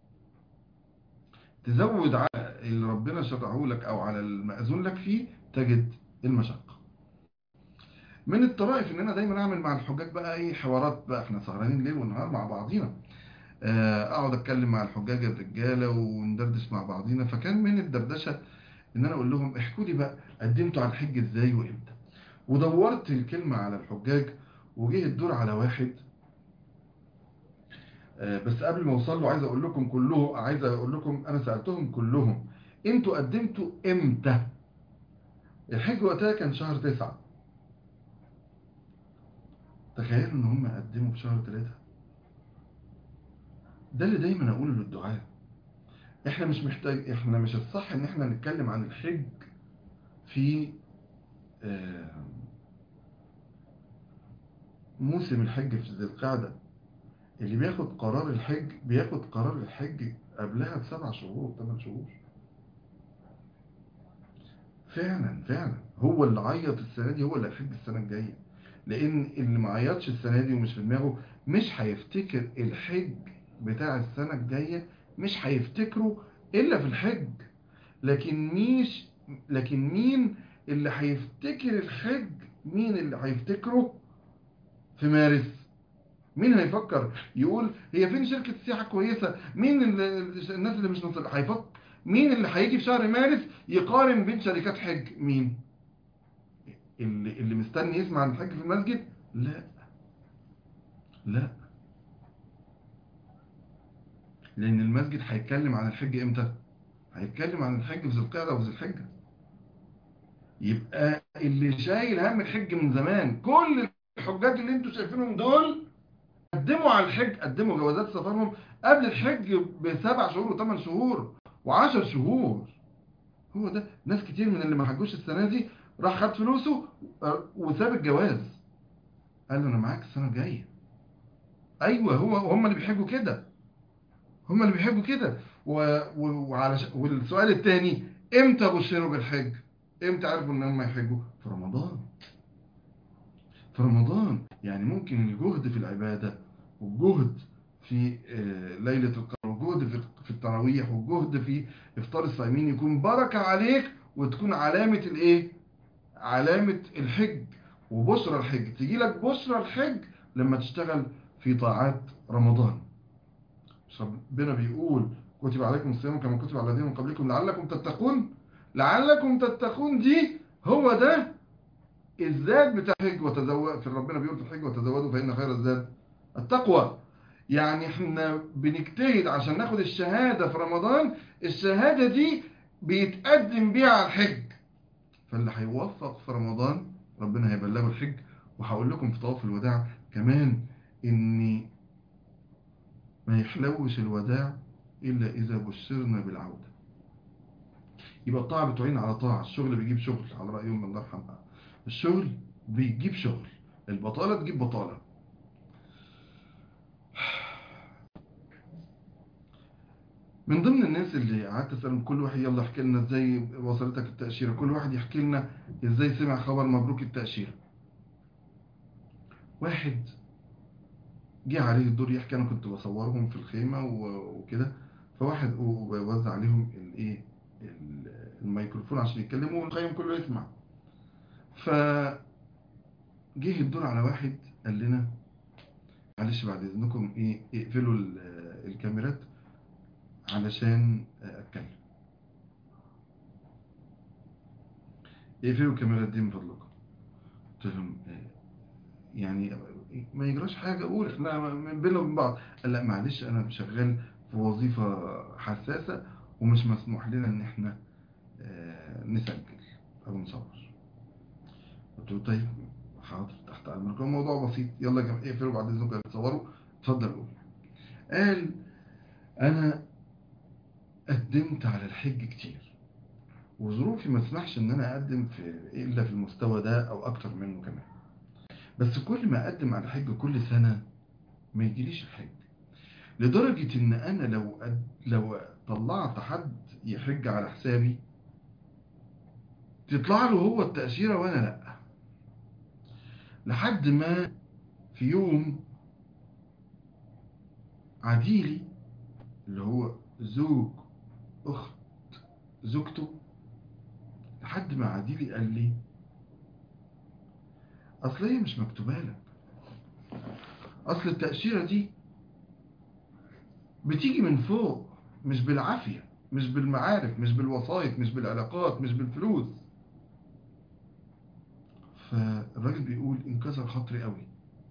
تزود على اللي ربنا شرعه لك او على المأذون لك فيه تجد المشقة من الطرائف ان انا دايما اعمل مع الحجاج بقى ايه حوارات بقى احنا سهرانين ليل ونهار مع بعضينا اقعد اتكلم مع الحجاج الرجاله وندردش مع بعضينا فكان من الدردشه ان انا اقول لهم احكوا لي بقى قدمتوا على الحج ازاي وامتى ودورت الكلمه على الحجاج وجه الدور على واحد بس قبل ما اوصل له عايز اقول لكم كلهم عايز اقول لكم انا سالتهم كلهم انتوا قدمتوا امتى الحج وقتها كان شهر تسعة تخيلوا ان هم قدموا في شهر ثلاثة ده اللي دايما اقوله للدعاء احنا مش محتاج احنا مش الصح ان احنا نتكلم عن الحج في موسم الحج في ذي القعدة اللي بياخد قرار الحج بياخد قرار الحج قبلها بسبع شهور ثمان شهور فعلا فعلا هو اللي عيط السنة دي هو اللي هيحج السنة الجاية لان اللي ما عيطش السنة دي ومش في دماغه مش هيفتكر الحج بتاع السنة الجاية مش هيفتكره الا في الحج لكن مش لكن مين اللي هيفتكر الحج مين اللي هيفتكره في مارس مين هيفكر يقول هي فين شركة سياحة كويسة مين اللي الناس اللي مش نصر هيفكر مين اللي هيجي في شهر مارس يقارن بين شركات حج مين اللي, اللي مستني يسمع عن الحج في المسجد لا لا لان المسجد هيتكلم عن الحج امتى هيتكلم عن الحج في ذي القعده وفي ذي الحجه يبقى اللي شايل هم الحج من زمان كل الحجاج اللي انتوا شايفينهم دول قدموا على الحج قدموا جوازات سفرهم قبل الحج بسبع شهور وثمان شهور وعشر شهور هو ده ناس كتير من اللي ما حجوش السنه دي راح خد فلوسه وساب الجواز قال له انا معاك السنه الجايه ايوه هو هم اللي بيحجوا كده هم اللي بيحبوا كده و... و... وعلى ش... والسؤال الثاني امتى بشروا بالحج امتى عرفوا ان هم يحجوا في رمضان في رمضان يعني ممكن الجهد في العبادة والجهد في ليلة القدر والجهد في في التراويح والجهد في افطار الصائمين يكون بركة عليك وتكون علامة الايه علامة الحج وبشرى الحج تجي لك بشرى الحج لما تشتغل في طاعات رمضان ربنا بيقول كتب عليكم الصيام كما كتب على الذين من قبلكم لعلكم تتقون لعلكم تتقون دي هو ده الزاد بتاع الحج وتزود في ربنا بيقول في الحج وتزودوا فإن خير الزاد التقوى يعني احنا بنجتهد عشان ناخد الشهادة في رمضان الشهادة دي بيتقدم بيها على الحج فاللي هيوفق في رمضان ربنا هيبلغه الحج وهقول لكم في طواف الوداع كمان اني ما يحلوش الوداع إلا إذا بشرنا بالعودة يبقى الطاعة بتعين على طاعة الشغل بيجيب شغل على رأيهم الله يرحمها الشغل بيجيب شغل البطالة تجيب بطالة من ضمن الناس اللي قعدت اسالهم كل واحد يلا احكي لنا ازاي وصلتك التاشيره كل واحد يحكي لنا ازاي سمع خبر مبروك التاشيره واحد جه عليه الدور يحكي انا كنت بصورهم في الخيمه و- وكده فواحد ووزع عليهم الايه ال- الميكروفون عشان يتكلموا والخيم كله يسمع ف جه الدور على واحد قال لنا معلش بعد اذنكم ايه اقفلوا ال- الكاميرات علشان اتكلم اقفلوا الكاميرات دي من فضلكم قلت لهم آه، يعني ما يجراش حاجة أقول إحنا من بيننا وبين بعض قال لا معلش أنا شغال في وظيفة حساسة ومش مسموح لنا إن إحنا آه، نسجل أو نصور قلت له طيب حاضر تحت أمرك الموضوع بسيط يلا يا جماعة اقفلوا بعد إذنكم تصوروا اتفضل قول قال أنا قدمت على الحج كتير وظروفي ما تسمحش إن أنا أقدم في إلا في المستوى ده أو أكتر منه كمان بس كل ما اقدم على حج كل سنة ما يجيليش الحج لدرجة ان انا لو أد... لو طلعت حد يحج على حسابي تطلع له هو التأشيرة وانا لا لحد ما في يوم عديلي اللي هو زوج اخت زوجته لحد ما عديلي قال لي اصل هي مش مكتوبه لك اصل التأشيرة دي بتيجي من فوق مش بالعافية مش بالمعارف مش بالوسائط مش بالعلاقات مش بالفلوس فالراجل بيقول انكسر خاطري قوي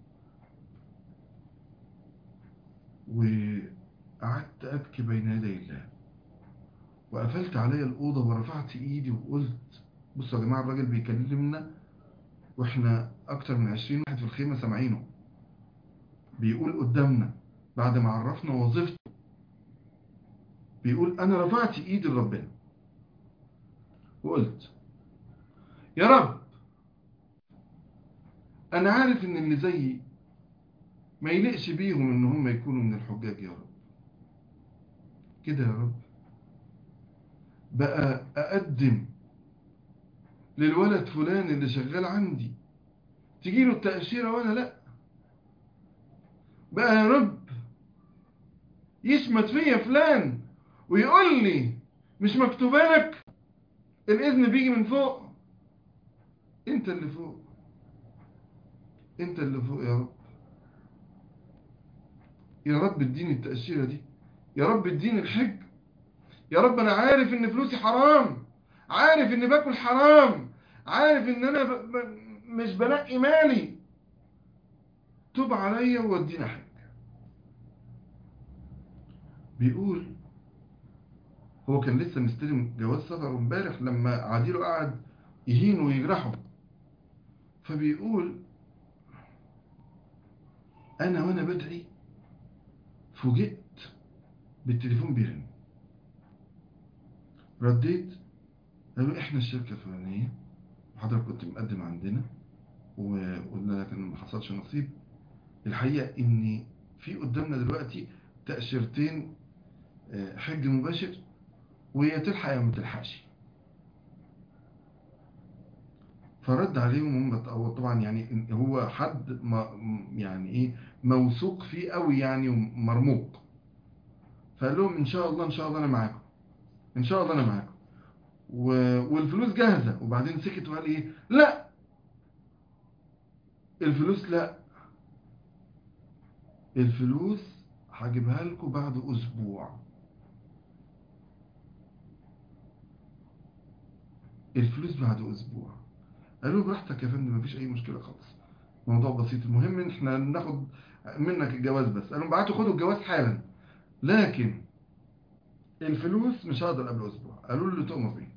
وقعدت أبكي بين يدي الله وقفلت عليا الأوضة ورفعت إيدي وقلت بصوا يا جماعة الراجل بيكلمنا واحنا اكتر من عشرين واحد في الخيمة سامعينه بيقول قدامنا بعد ما عرفنا وظيفته بيقول انا رفعت ايدي لربنا وقلت يا رب انا عارف ان اللي زيي ما يليقش بيهم ان هم يكونوا من الحجاج يا رب كده يا رب بقى اقدم للولد فلان اللي شغال عندي تجيله التأشيرة وانا لا بقى يا رب يشمت فيا فلان ويقول لي مش مكتوبة لك الإذن بيجي من فوق انت اللي فوق انت اللي فوق يا رب يا رب اديني التأشيرة دي يا رب اديني الحج يا رب انا عارف ان فلوسي حرام عارف ان باكل حرام عارف ان انا ب... ب... مش بنقي مالي توب عليا وودينا حج بيقول هو كان لسه مستلم جواز سفر امبارح لما عديله قعد يهين ويجرحه فبيقول انا وانا بدعي فوجئت بالتليفون بيرن رديت قالوا احنا الشركة الفلانية وحضرتك كنت مقدم عندنا وقلنا لك ان ما حصلش نصيب الحقيقة ان في قدامنا دلوقتي تأشيرتين حج مباشر وهي تلحق يا ما تلحقش فرد عليهم هم طبعا يعني هو حد ما يعني ايه موثوق فيه قوي يعني ومرموق فقال لهم ان شاء الله ان شاء الله انا معاكم ان شاء الله انا معاكم و... والفلوس جاهزة وبعدين سكت وقال ايه لا الفلوس لا الفلوس هجيبها لكم بعد اسبوع الفلوس بعد اسبوع قالوا براحتك يا فندم مفيش اي مشكلة خالص موضوع بسيط المهم ان احنا ناخد منك الجواز بس قالوا بعتوا خدوا الجواز حالا لكن الفلوس مش هقدر قبل اسبوع قالوا له تؤمر بيه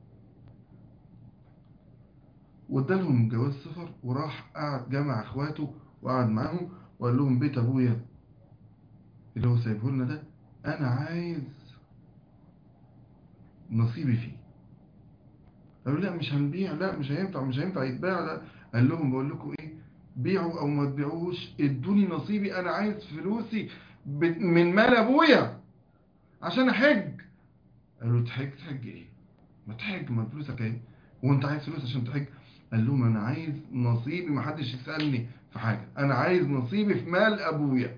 وادالهم جواز سفر وراح قعد جمع اخواته وقعد معاهم وقال لهم بيت ابويا اللي هو سايبه لنا ده انا عايز نصيبي فيه قالوا لا مش هنبيع لا مش هينفع مش هينفع يتباع لا قال لهم بقول لكم ايه بيعوا او ما تبيعوش ادوني نصيبي انا عايز فلوسي من مال ابويا عشان احج قالوا تحج تحج ايه ما تحج ما فلوسك ايه وانت عايز فلوس عشان تحج قال لهم انا عايز نصيبي ما حدش يسالني في حاجه انا عايز نصيبي في مال ابويا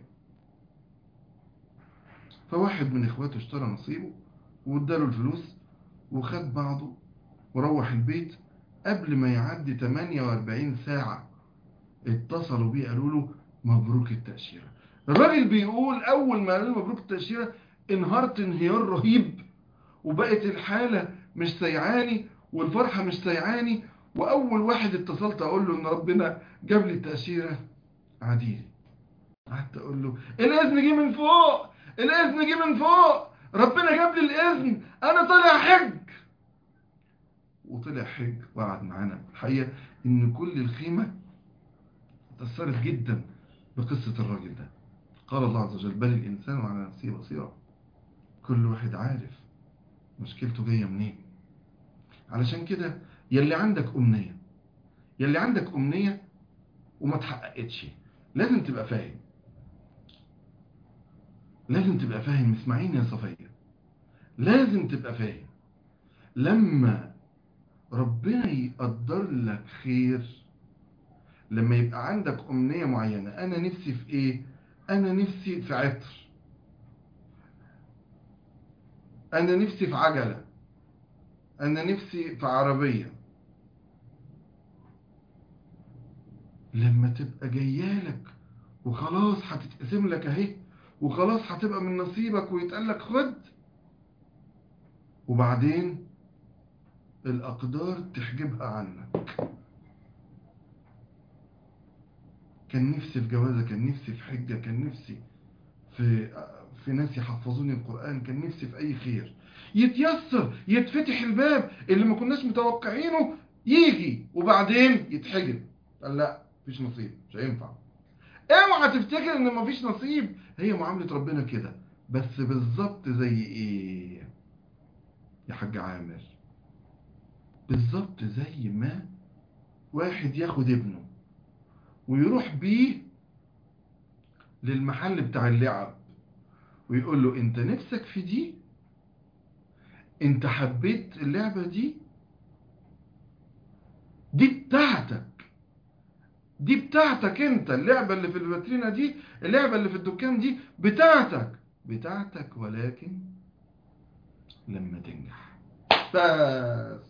فواحد من اخواته اشترى نصيبه واداله الفلوس وخد بعضه وروح البيت قبل ما يعدي 48 ساعة اتصلوا بيه قالوا له مبروك التأشيرة الراجل بيقول أول ما قالوا له مبروك التأشيرة انهارت انهيار رهيب وبقت الحالة مش سيعاني والفرحة مش سيعاني وأول واحد اتصلت أقول له إن ربنا جاب لي التأشيرة عديلي قعدت أقول له الإذن جه من فوق الإذن جه من فوق ربنا جاب لي الإذن أنا طالع حج وطلع حج وقعد معانا الحقيقة إن كل الخيمة تأثرت جدا بقصة الراجل ده قال الله عز وجل بل الإنسان على نفسه بصيرة كل واحد عارف مشكلته جاية منين علشان كده يلي عندك أمنية يلي عندك أمنية وما تحققتش لازم تبقى فاهم لازم تبقى فاهم اسمعيني يا صفية لازم تبقى فاهم لما ربنا يقدر لك خير لما يبقى عندك أمنية معينة أنا نفسي في إيه أنا نفسي في عطر أنا نفسي في عجلة أنا نفسي في عربية لما تبقى جايالك وخلاص هتتقسم لك اهي وخلاص هتبقى من نصيبك ويتقال لك خد وبعدين الأقدار تحجبها عنك كان نفسي في جوازة كان نفسي في حجة كان نفسي في في ناس يحفظوني القرآن كان نفسي في أي خير يتيسر يتفتح الباب اللي ما كناش متوقعينه يجي وبعدين يتحجب قال لا مفيش نصيب مش هينفع اوعى تفتكر ان مفيش نصيب هي معاملة ربنا كده بس بالظبط زي ايه يا حاج عامر بالظبط زي ما واحد ياخد ابنه ويروح بيه للمحل بتاع اللعب ويقول له انت نفسك في دي انت حبيت اللعبة دي دي بتاعتك دي بتاعتك انت اللعبة اللي في الفاترينة دي اللعبة اللي في الدكان دي بتاعتك بتاعتك ولكن لما تنجح بس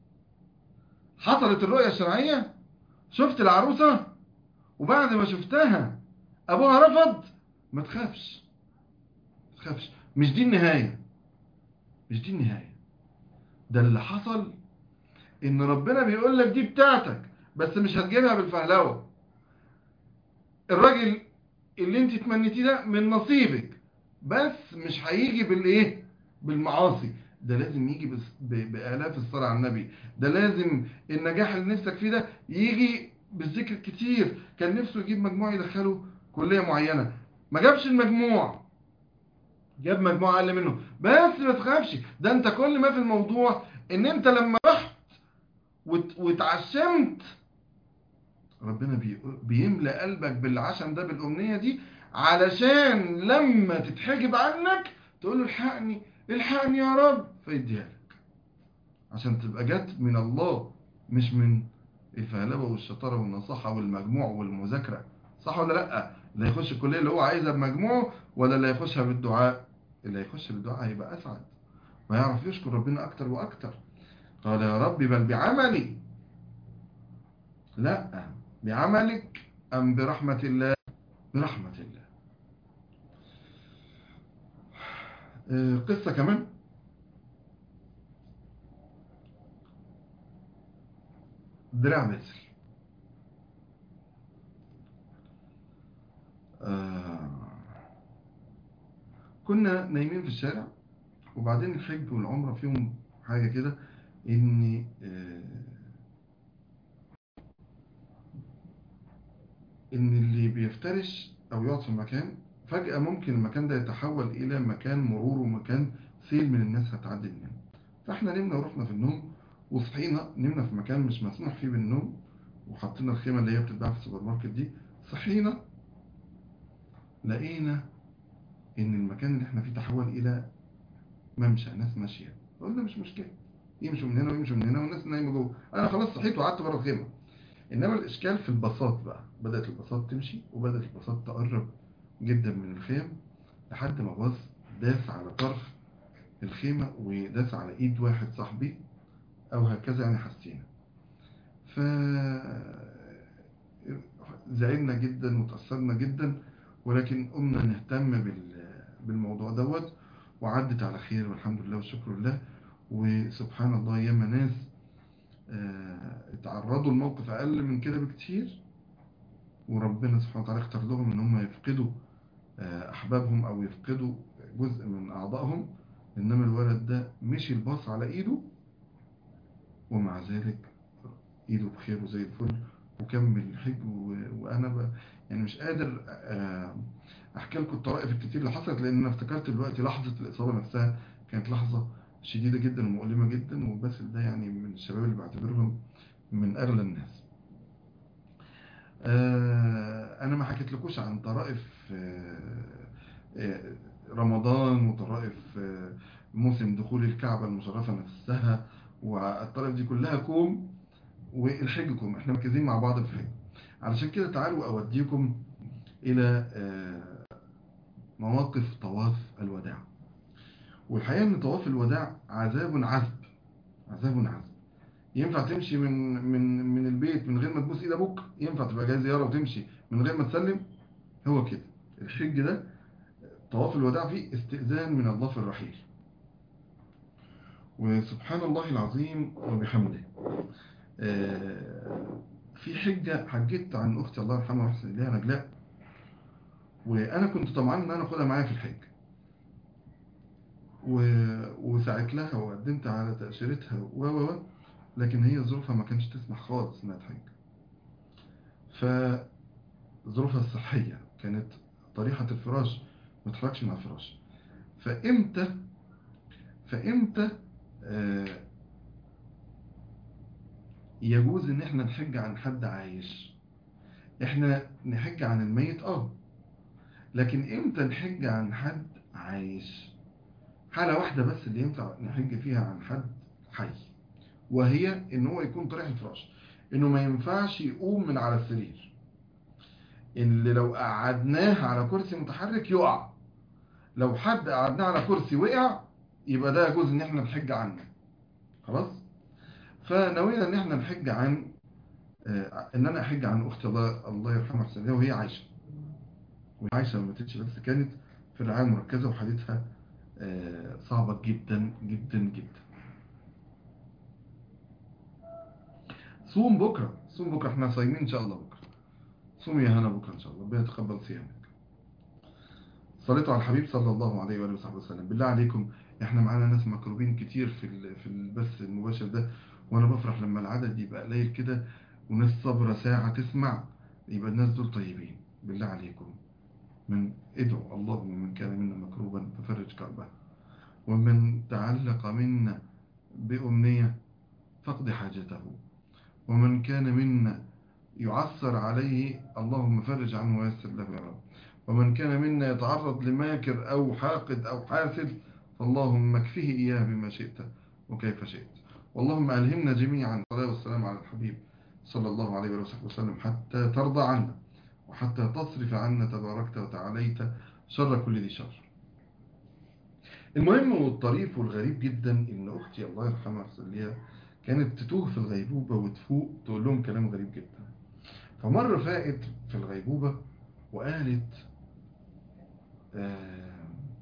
حصلت الرؤية الشرعية شفت العروسة وبعد ما شفتها ابوها رفض ما تخافش ما تخافش مش دي النهاية مش دي النهاية ده اللي حصل ان ربنا بيقول لك دي بتاعتك بس مش هتجيبها بالفهلوة الراجل اللي انت تمنيتيه ده من نصيبك بس مش هيجي بالايه بالمعاصي ده لازم يجي بس- ب- بآلاف الصلاة على النبي ده لازم النجاح اللي نفسك فيه ده يجي بالذكر كتير كان نفسه يجيب مجموع يدخله كلية معينة ما جابش المجموع جاب مجموع اقل منه بس ما تخافش ده انت كل ما في الموضوع ان انت لما رحت وت- واتعشمت ربنا بي- بيملى قلبك بالعشم ده بالأمنية دي علشان لما تتحجب عنك تقول له الحقني الحقني يا رب فيديها لك عشان تبقى جت من الله مش من الفهلوة والشطارة والنصاحة والمجموع والمذاكرة صح ولا لأ اللي هيخش الكلية اللي هو عايزها بمجموعه ولا اللي هيخشها بالدعاء اللي هيخش بالدعاء هيبقى أسعد ويعرف يشكر ربنا أكتر وأكتر قال يا رب بل بعملي لا بعملك أم برحمة الله برحمة الله آه، قصة كمان دراع باسل آه، كنا نايمين في الشارع وبعدين الحج والعمرة فيهم حاجة كده ان آه، ان اللي بيفترش او يقعد في المكان فجأة ممكن المكان ده يتحول الى مكان مرور ومكان سيل من الناس هتعدي منه فاحنا نمنا ورحنا في النوم وصحينا نمنا في مكان مش مسموح فيه بالنوم وحطينا الخيمة اللي هي بتتباع في السوبر ماركت دي صحينا لقينا ان المكان اللي احنا فيه تحول الى ممشى ناس ماشيه قلنا مش مشكله يمشوا من هنا ويمشوا من هنا والناس نايمه جوه انا خلاص صحيت وقعدت بره الخيمه انما الاشكال في الباصات بقى بدات الباصات تمشي وبدات الباصات تقرب جدا من الخيم لحد ما باص داس على طرف الخيمه وداس على ايد واحد صاحبي او هكذا يعني حسينا ف زعلنا جدا وتأثرنا جدا ولكن قمنا نهتم بال- بالموضوع دوت وعدت على خير والحمد لله والشكر لله وسبحان الله ياما ناس آه، اتعرضوا لموقف أقل من كده بكتير وربنا سبحانه وتعالى اختار لهم ان هم يفقدوا آه، أحبابهم أو يفقدوا جزء من أعضائهم إنما الولد ده مشي الباص على إيده ومع ذلك إيده بخير وزي الفل وكمل الحج و... وأنا ب... يعني مش قادر آه، أحكي لكم الطرائف الكتير اللي حصلت لأن أنا افتكرت دلوقتي لحظة الإصابة نفسها كانت لحظة شديدة جدا ومؤلمة جدا وباسل ده يعني من الشباب اللي بعتبرهم من أغلى الناس آه، أنا ما حكيت لكوش عن طرائف آه، آه، رمضان وطرائف آه، موسم دخول الكعبة المشرفة نفسها والطرائف دي كلها كوم والحج كوم احنا مركزين مع بعض في الحج علشان كده تعالوا أوديكم إلى آه، مواقف طواف الوداع والحقيقة ان طواف الوداع عذاب عذب عذاب عذب ينفع تمشي من من من البيت من غير ما تبوس ايد ابوك ينفع تبقى جاي زيارة وتمشي من غير ما تسلم هو كده الحج ده طواف الوداع فيه استئذان من الله في الرحيل وسبحان الله العظيم وبحمده آه، في حجة حجت عن أختي الله يرحمها ويحسن إليها نجلاء وأنا كنت طمعان إن أنا أخدها معايا في الحج و... وسعيت لها وقدمت على تأشيرتها و و و لكن هي ظروفها ما كانش تسمح خالص إنها تحج فظروفها الصحية كانت طريحة الفراش ما تحركش من الفراش فإمتى فإمتى آه يجوز إن إحنا نحج عن حد عايش إحنا نحج عن الميت آه لكن إمتى نحج عن حد عايش حالة واحدة بس اللي ينفع نحج فيها عن حد حي وهي ان هو يكون طريح الفراش انه ما ينفعش يقوم من على السرير اللي لو قعدناه على كرسي متحرك يقع لو حد قعدناه على كرسي وقع يبقى ده يجوز ان احنا نحج عنه خلاص فنوينا ان احنا نحج عن آه، ان انا احج عن اختي الله الله يرحمها حسين إليها وهي عايشه وهي عايشه ما ماتتش بس كانت في الرعايه المركزه وحالتها آه، صعبة جدا جدا جدا صوم بكرة صوم بكرة احنا صايمين ان شاء الله بكرة صوم يا هنا بكرة ان شاء الله ربنا يتقبل صيامك صليتوا على الحبيب صلى الله عليه وآله وصحبه وسلم بالله عليكم احنا معانا ناس مكروبين كتير في ال- في البث المباشر ده وانا بفرح لما العدد يبقى قليل كده وناس صبرة ساعة تسمع يبقى الناس دول طيبين بالله عليكم من ادعوا اللهم من كان منا مكروبا ففرج كربه ومن تعلق منا بأمنية فقد حاجته ومن كان منا يعثر عليه اللهم فرج عنه ويسر له يا رب ومن كان منا يتعرض لماكر أو حاقد أو حاسد فاللهم اكفه إياه بما شئت وكيف شئت واللهم ألهمنا جميعا الصلاة والسلام على الحبيب صلى الله عليه وصحبه وسلم حتى ترضى عنا وحتى تصرف عنا تباركت وتعاليت شر كل ذي شر المهم والطريف والغريب جدا ان اختي الله يرحمها يحسن ليها كانت تتوه في الغيبوبة وتفوق تقول لهم كلام غريب جدا فمرة فاقت في الغيبوبة وقالت آه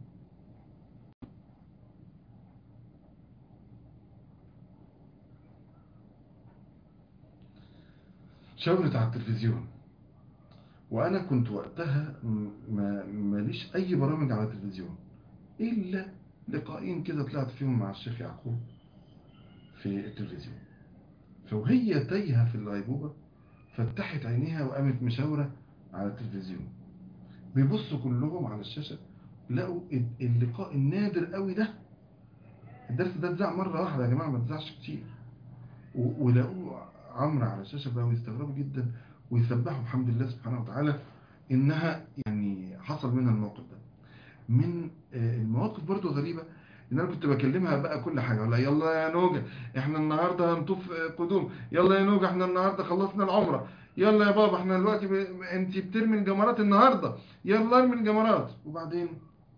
شاورت على التلفزيون وانا كنت وقتها م- ما ماليش اي برامج على التلفزيون الا لقاءين كده طلعت فيهم مع الشيخ يعقوب في التلفزيون فوهي تايهه في الغيبوبه فتحت عينيها وقامت مشاوره على التلفزيون بيبصوا كلهم على الشاشه لقوا ال- اللقاء النادر قوي ده الدرس ده اتذاع مره واحده يا جماعه ما اتذاعش كتير و- ولقوه عمرو على الشاشه بقوا يستغربوا جدا ويسبحوا بحمد الله سبحانه وتعالى انها يعني حصل منها الموقف ده من آه، المواقف برضو غريبة ان انا كنت بكلمها بقى كل حاجه ولا يلا يا نوجه احنا النهارده هنطوف قدوم يلا يا نوجه احنا النهارده خلصنا العمره يلا يا بابا احنا دلوقتي ب... انت بترمي الجمرات النهارده يلا ارمي الجمرات وبعدين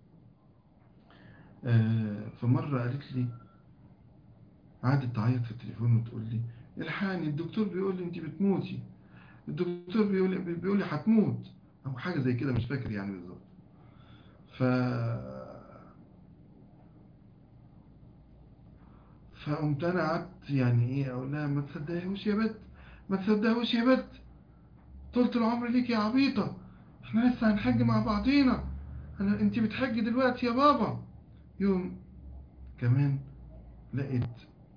آه فمره قالت لي قعدت تعيط في التليفون وتقول لي الحقني الدكتور بيقول لي انت بتموتي الدكتور بيقول لي بيقول لي هتموت او حاجه زي كده مش فاكر يعني بالظبط ف فقمت انا قعدت يعني ايه اقول لها ما تصدقيهوش يا بت ما تصدقيهوش يا بت طولت العمر ليك يا عبيطه احنا لسه هنحج مع بعضينا انا انت بتحجي دلوقتي يا بابا يوم كمان لقيت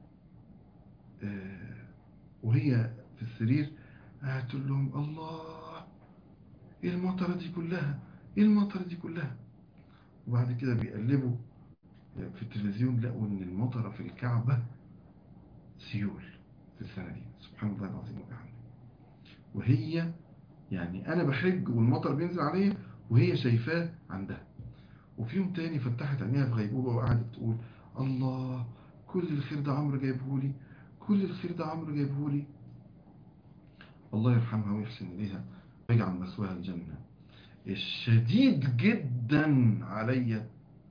آه وهي في السرير قاعد تقول لهم الله ايه المطره دي كلها ايه المطره دي كلها وبعد كده بيقلبوا في التلفزيون لقوا ان المطره في الكعبه سيول في السنه دي سبحان الله العظيم وبحمده وهي يعني انا بحج والمطر بينزل عليا وهي شايفاه عندها وفي يوم تاني فتحت عينيها في غيبوبه وقعدت تقول الله كل الخير ده عمرو جايبهولي كل الخير ده عمرو جايبهولي الله يرحمها ويحسن إليها ويجعل مسواها الجنة الشديد جدا عليا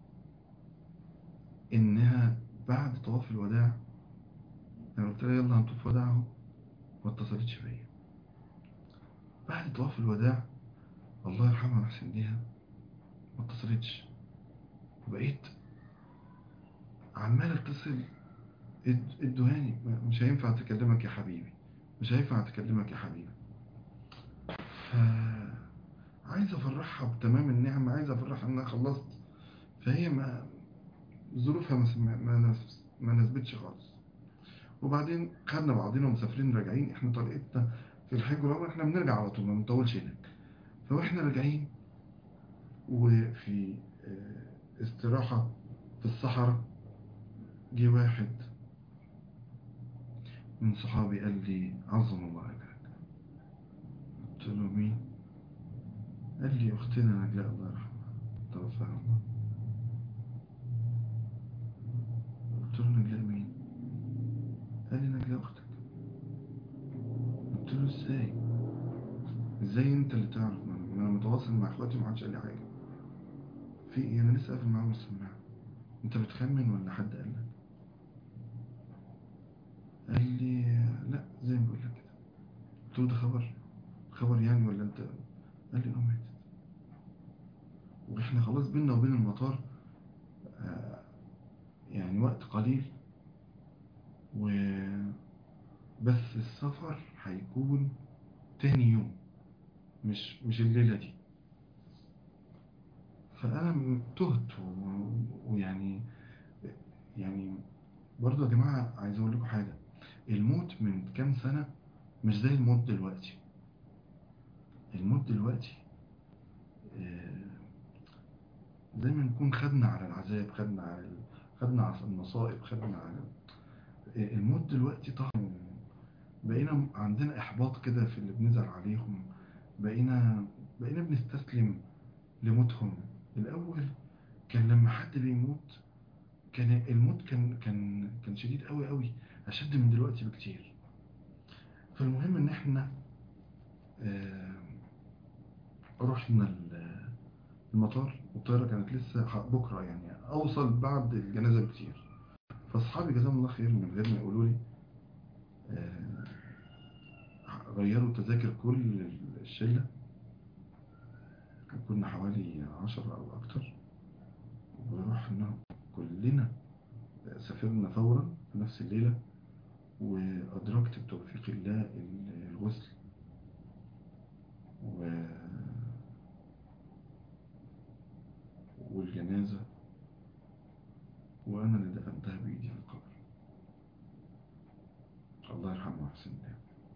إنها بعد طواف الوداع أنا قلت لها يلا هنطوف وداع اهو ما اتصلتش بيا بعد طواف الوداع الله يرحمها ويحسن إليها ما اتصلتش وبقيت عمال اتصل ادوهاني مش هينفع تكلمك يا حبيبي مش هينفع تكلمك يا حبيبي ف عايز افرحها بتمام النعمة عايز افرحها ان انا خلصت فهي ما ظروفها ما ما, ما نسبتش خالص وبعدين خدنا بعضنا ومسافرين راجعين احنا طريقتنا في الحج والعمره احنا بنرجع على طول ما بنطولش هناك فاحنا راجعين وفي استراحة في الصحراء جه واحد من صحابي قال لي عظم الله أجرك قلت له مين قال لي أختنا نجلاء الله يرحمها توفاها الله قلت له نجلاء مين قال لي نجلاء أختك قلت له ازاي ازاي انت اللي تعرف ما انا متواصل مع اخواتي وما حدش قال لي حاجه في ايه انا لسه قافل معاهم السماعه انت بتخمن ولا حد قال لك قال لي لا زي ما بقول لك كده قلت له ده خبر خبر يعني ولا انت قال لي اه ماتت واحنا خلاص بينا وبين المطار آه يعني وقت قليل و بس السفر هيكون تاني يوم مش مش الليلة دي فأنا تهت ويعني يعني برضو يا جماعة عايز أقول لكم حاجة الموت من كام سنة مش زي الموت دلوقتي الموت دلوقتي زي ما نكون خدنا على العذاب خدنا على خدنا على المصائب خدنا على الموت دلوقتي طعم بقينا عندنا إحباط كده في اللي بنزعل عليهم بقينا بقينا بنستسلم لموتهم الأول كان لما حد بيموت كان الموت كان كان كان شديد قوي قوي أشد من دلوقتي بكتير فالمهم إن إحنا آه رحنا المطار والطيارة كانت لسه بكرة يعني أوصل بعد الجنازة بكتير فأصحابي جزاهم الله خير من غير ما يقولوا لي آه غيروا تذاكر كل الشلة كنا حوالي عشرة أو أكتر ورحنا كلنا سافرنا فورا في نفس الليلة وأدركت بتوفيق الله الغسل و والجنازة وأنا اللي دفنتها بإيدي في القبر الله يرحمه ويحسن الله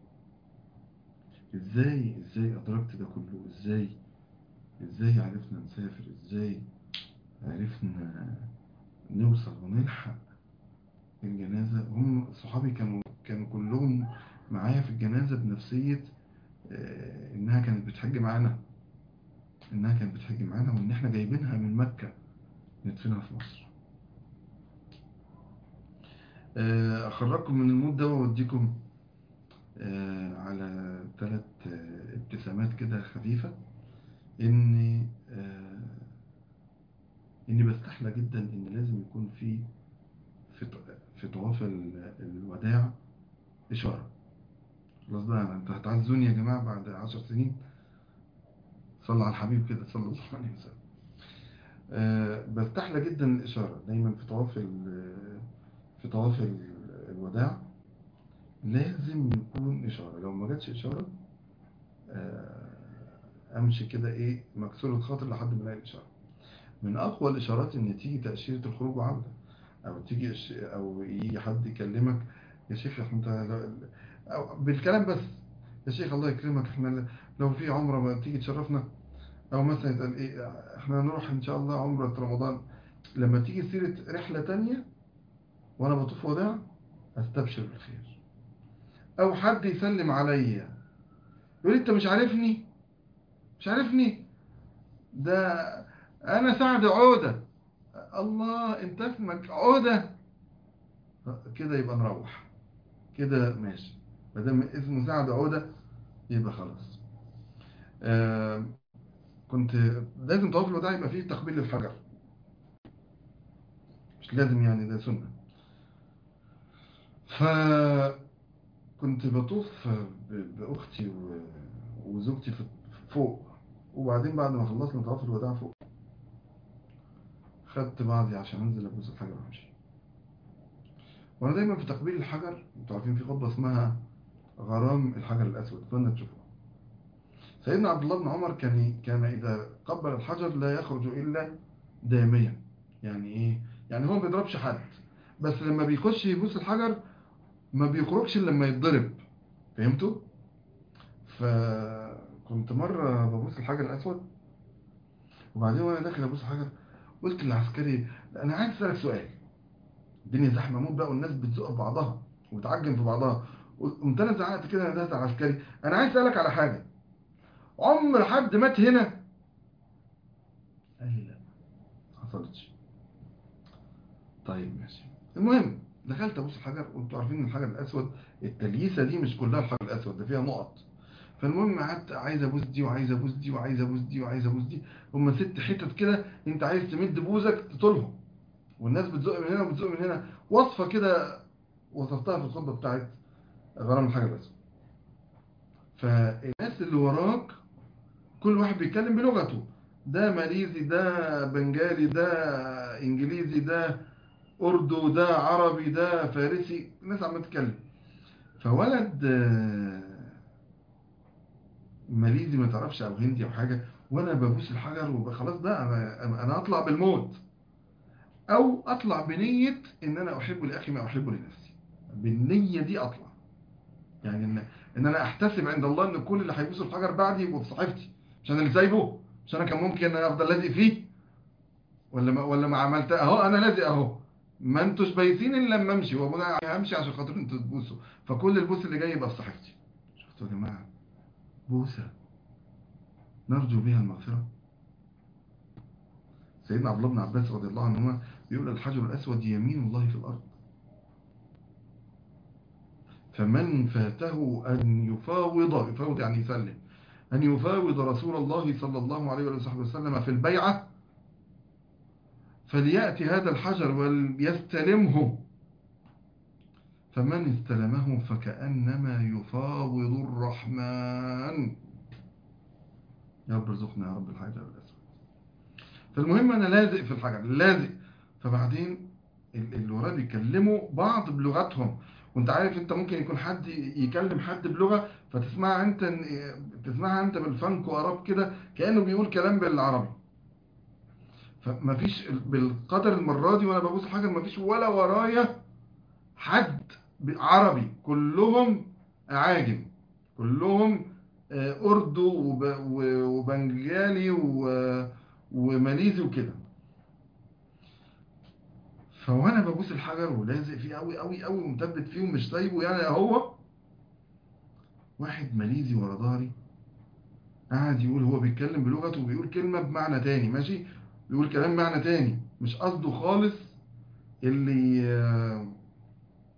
ازاي ازاي ادركت ده كله ازاي ازاي عرفنا نسافر ازاي عرفنا نوصل ونلحق الجنازة هم صحابي كانوا كانوا كلهم معايا في الجنازة بنفسية اه انها كانت بتحج معانا انها كانت بتحج معانا وان احنا جايبينها من مكة ندفنها في مصر آه، اخرجكم من المود ده واوديكم آه، على ثلاث ابتسامات كده خفيفة اني آه، اني بستحلى جدا ان لازم يكون في في ط- في طواف ال- الوداع اشارة خلاص بقى انت هتعزوني يا جماعة بعد عشر سنين صلى على الحبيب كده صلى الله عليه وسلم آه، بستحلى جدا الإشارة دايما في طواف ال- في طواف ال- الوداع لازم يكون إشارة لو ما جاتش إشارة آه، أمشي كده إيه مكسورة خاطر لحد ما ألاقي الإشارة من أقوى الإشارات إن تيجي تأشيرة الخروج وعودة أو تيجي إش- أو يجي حد يكلمك يا شيخ إحنا أنت لو- أو بالكلام بس يا شيخ الله يكرمك إحنا لو في عمرة ما تيجي تشرفنا أو مثلا يتقال إيه إحنا هنروح إن شاء الله عمرة رمضان لما تيجي سيرة رحلة تانية وأنا بطوف وداع أستبشر بالخير أو حد يسلم عليا يقول لي أنت مش عارفني مش عارفني ده أنا سعد عودة الله أنت اسمك عودة كده يبقى نروح كده ماشي ما دام اسمه سعد عودة يبقى خلاص آه كنت لازم طواف الوداع يبقى فيه تقبيل للحجر مش لازم يعني ده سنة فكنت بطوف ب- بأختي و- وزوجتي في- فوق وبعدين بعد ما خلصنا طواف الوداع فوق خدت بعضي عشان انزل ابوس الحجر وامشي وانا دايما في تقبيل الحجر انتوا عارفين في خطبه اسمها غرام الحجر الاسود اتمنى تشوفوها سيدنا عبد الله بن عمر كان كان اذا قبل الحجر لا يخرج الا داميا يعني ايه يعني هو ما بيضربش حد بس لما بيخش يبوس الحجر ما بيخرجش الا لما يتضرب فهمتوا فكنت مره ببوس الحجر الاسود وبعدين وانا داخل ابوس الحجر قلت للعسكري انا عايز اسالك سؤال الدنيا زحمه موت بقى والناس بتزق في بعضها وبتعجن في بعضها قمت انا زعقت كده ندهت على العسكري انا عايز اسالك على حاجه عمر حد مات هنا قال لي لا ما حصلتش طيب ماشي المهم دخلت ابص الحجر وانتوا عارفين ان الحجر الاسود التليسه دي مش كلها الحجر الاسود ده فيها نقط فالمهم قعدت عايز ابوس دي وعايز ابوس دي وعايز ابوس دي وعايز ابوس دي هم ست حتت كده انت عايز تمد بوزك تطولهم والناس بتزق من هنا وبتزق من هنا وصفه كده وصفتها في الخطبه بتاعت غرام الحجر الاسود فالناس اللي وراك كل واحد بيتكلم بلغته ده ماليزي ده بنجالي ده انجليزي ده اردو ده عربي ده فارسي الناس عماله تتكلم فولد آه، ماليزي ما تعرفش او هندي او حاجه وانا ببوس الحجر وخلاص بقى انا انا اطلع بالموت او اطلع بنيه ان انا احب لاخي ما احب لنفسي بالنيه دي اطلع يعني ان ان انا احتسب عند الله ان كل اللي هيبوسوا الحجر بعدي يبقوا في صحيفتي مش انا اللي سايبه مش انا كان ممكن ان انا افضل لازق فيه ولا ما ولا ما عملت اهو انا لازق اهو ما انتوش بايسين الا لما امشي وانا همشي عشان خاطر انتوا تبوسوا فكل البوس اللي جاي يبقى في صحيفتي شفتوا يا جماعه بوسه نرجو بها المغفره سيدنا عبد الله بن عباس رضي الله عنهما بيقول الحجر الاسود يمين الله في الارض فمن فاته أن يفاوض يفاوض يعني يسلم أن يفاوض رسول الله صلى الله عليه وصحبه وسلم في البيعة فليأتي هذا الحجر وليستلمه فمن استلمه فكأنما يفاوض الرحمن يا رب ارزقنا يا رب الحجر الأسود فالمهم أنا لازق في الحجر لازق فبعدين ال- اللي وراه بيكلموا بعض بلغتهم وانت عارف انت ممكن يكون حد يكلم حد بلغة فتسمعها انت تسمعها انت بالفنك وقراب كده كأنه بيقول كلام بالعربي فمفيش بالقدر المرة دي وانا ببوس الحجر مفيش ولا ورايا حد عربي كلهم اعاجم كلهم آه، اردو وب- و- وبنجالي و- وماليزي وكده فوانا ببوس الحجر ولازق فيه قوي قوي قوي ومثبت فيه ومش سايبه يعني اهو واحد ماليزي ورا ظهري قاعد يقول هو بيتكلم بلغته وبيقول كلمة بمعنى تاني ماشي بيقول كلام بمعنى تاني مش قصده خالص اللي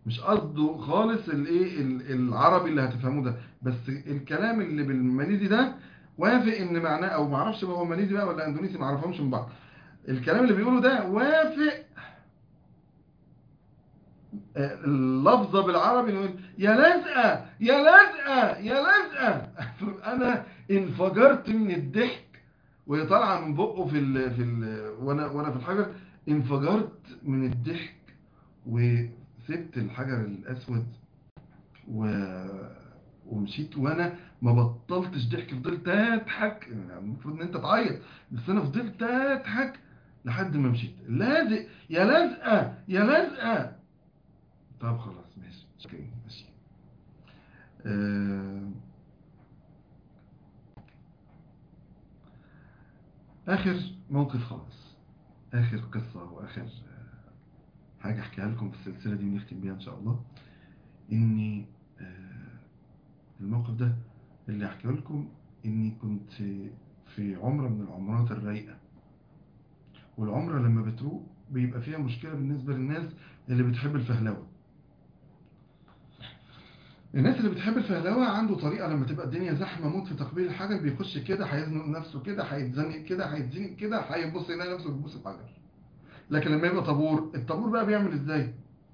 مش قصده خالص الايه ال- العربي اللي هتفهموه ده بس الكلام اللي بالماليزي ده وافق ان معناه او معرفش بقى هو ماليزي بقى ولا اندونيسي معرفهمش من بعض الكلام اللي بيقوله ده وافق آه، اللفظة بالعربي إنه يقول يا لازقة يا لازقة يا لازقة انا انفجرت من الضحك وهي طالعه من بقه في ال في ال وانا وانا في الحجر انفجرت من الضحك وسبت الحجر الاسود و ومشيت وانا ما بطلتش ضحك فضلت اضحك يعني المفروض ان انت تعيط بس انا فضلت اضحك لحد ما مشيت لازق يا لازقه يا لازقه طب خلاص ماشي اوكي ماشي آه، آخر موقف خالص آخر قصة وآخر آه، حاجة أحكيها لكم في السلسلة دي ونختم بيها إن شاء الله إني آه، الموقف ده اللي أحكيه لكم إني كنت في عمرة من العمرات الرايقة والعمرة لما بتروق بيبقى فيها مشكلة بالنسبة للناس اللي بتحب الفهلوة الناس اللي بتحب الفهلوة عنده طريقة لما تبقى الدنيا زحمة موت في تقبيل الحجر بيخش كده هيزنق نفسه كده هيتزنق كده هيتزنق كده هيبص يلاقي نفسه بيبص الحجر لكن لما يبقى طابور الطابور بقى بيعمل ازاي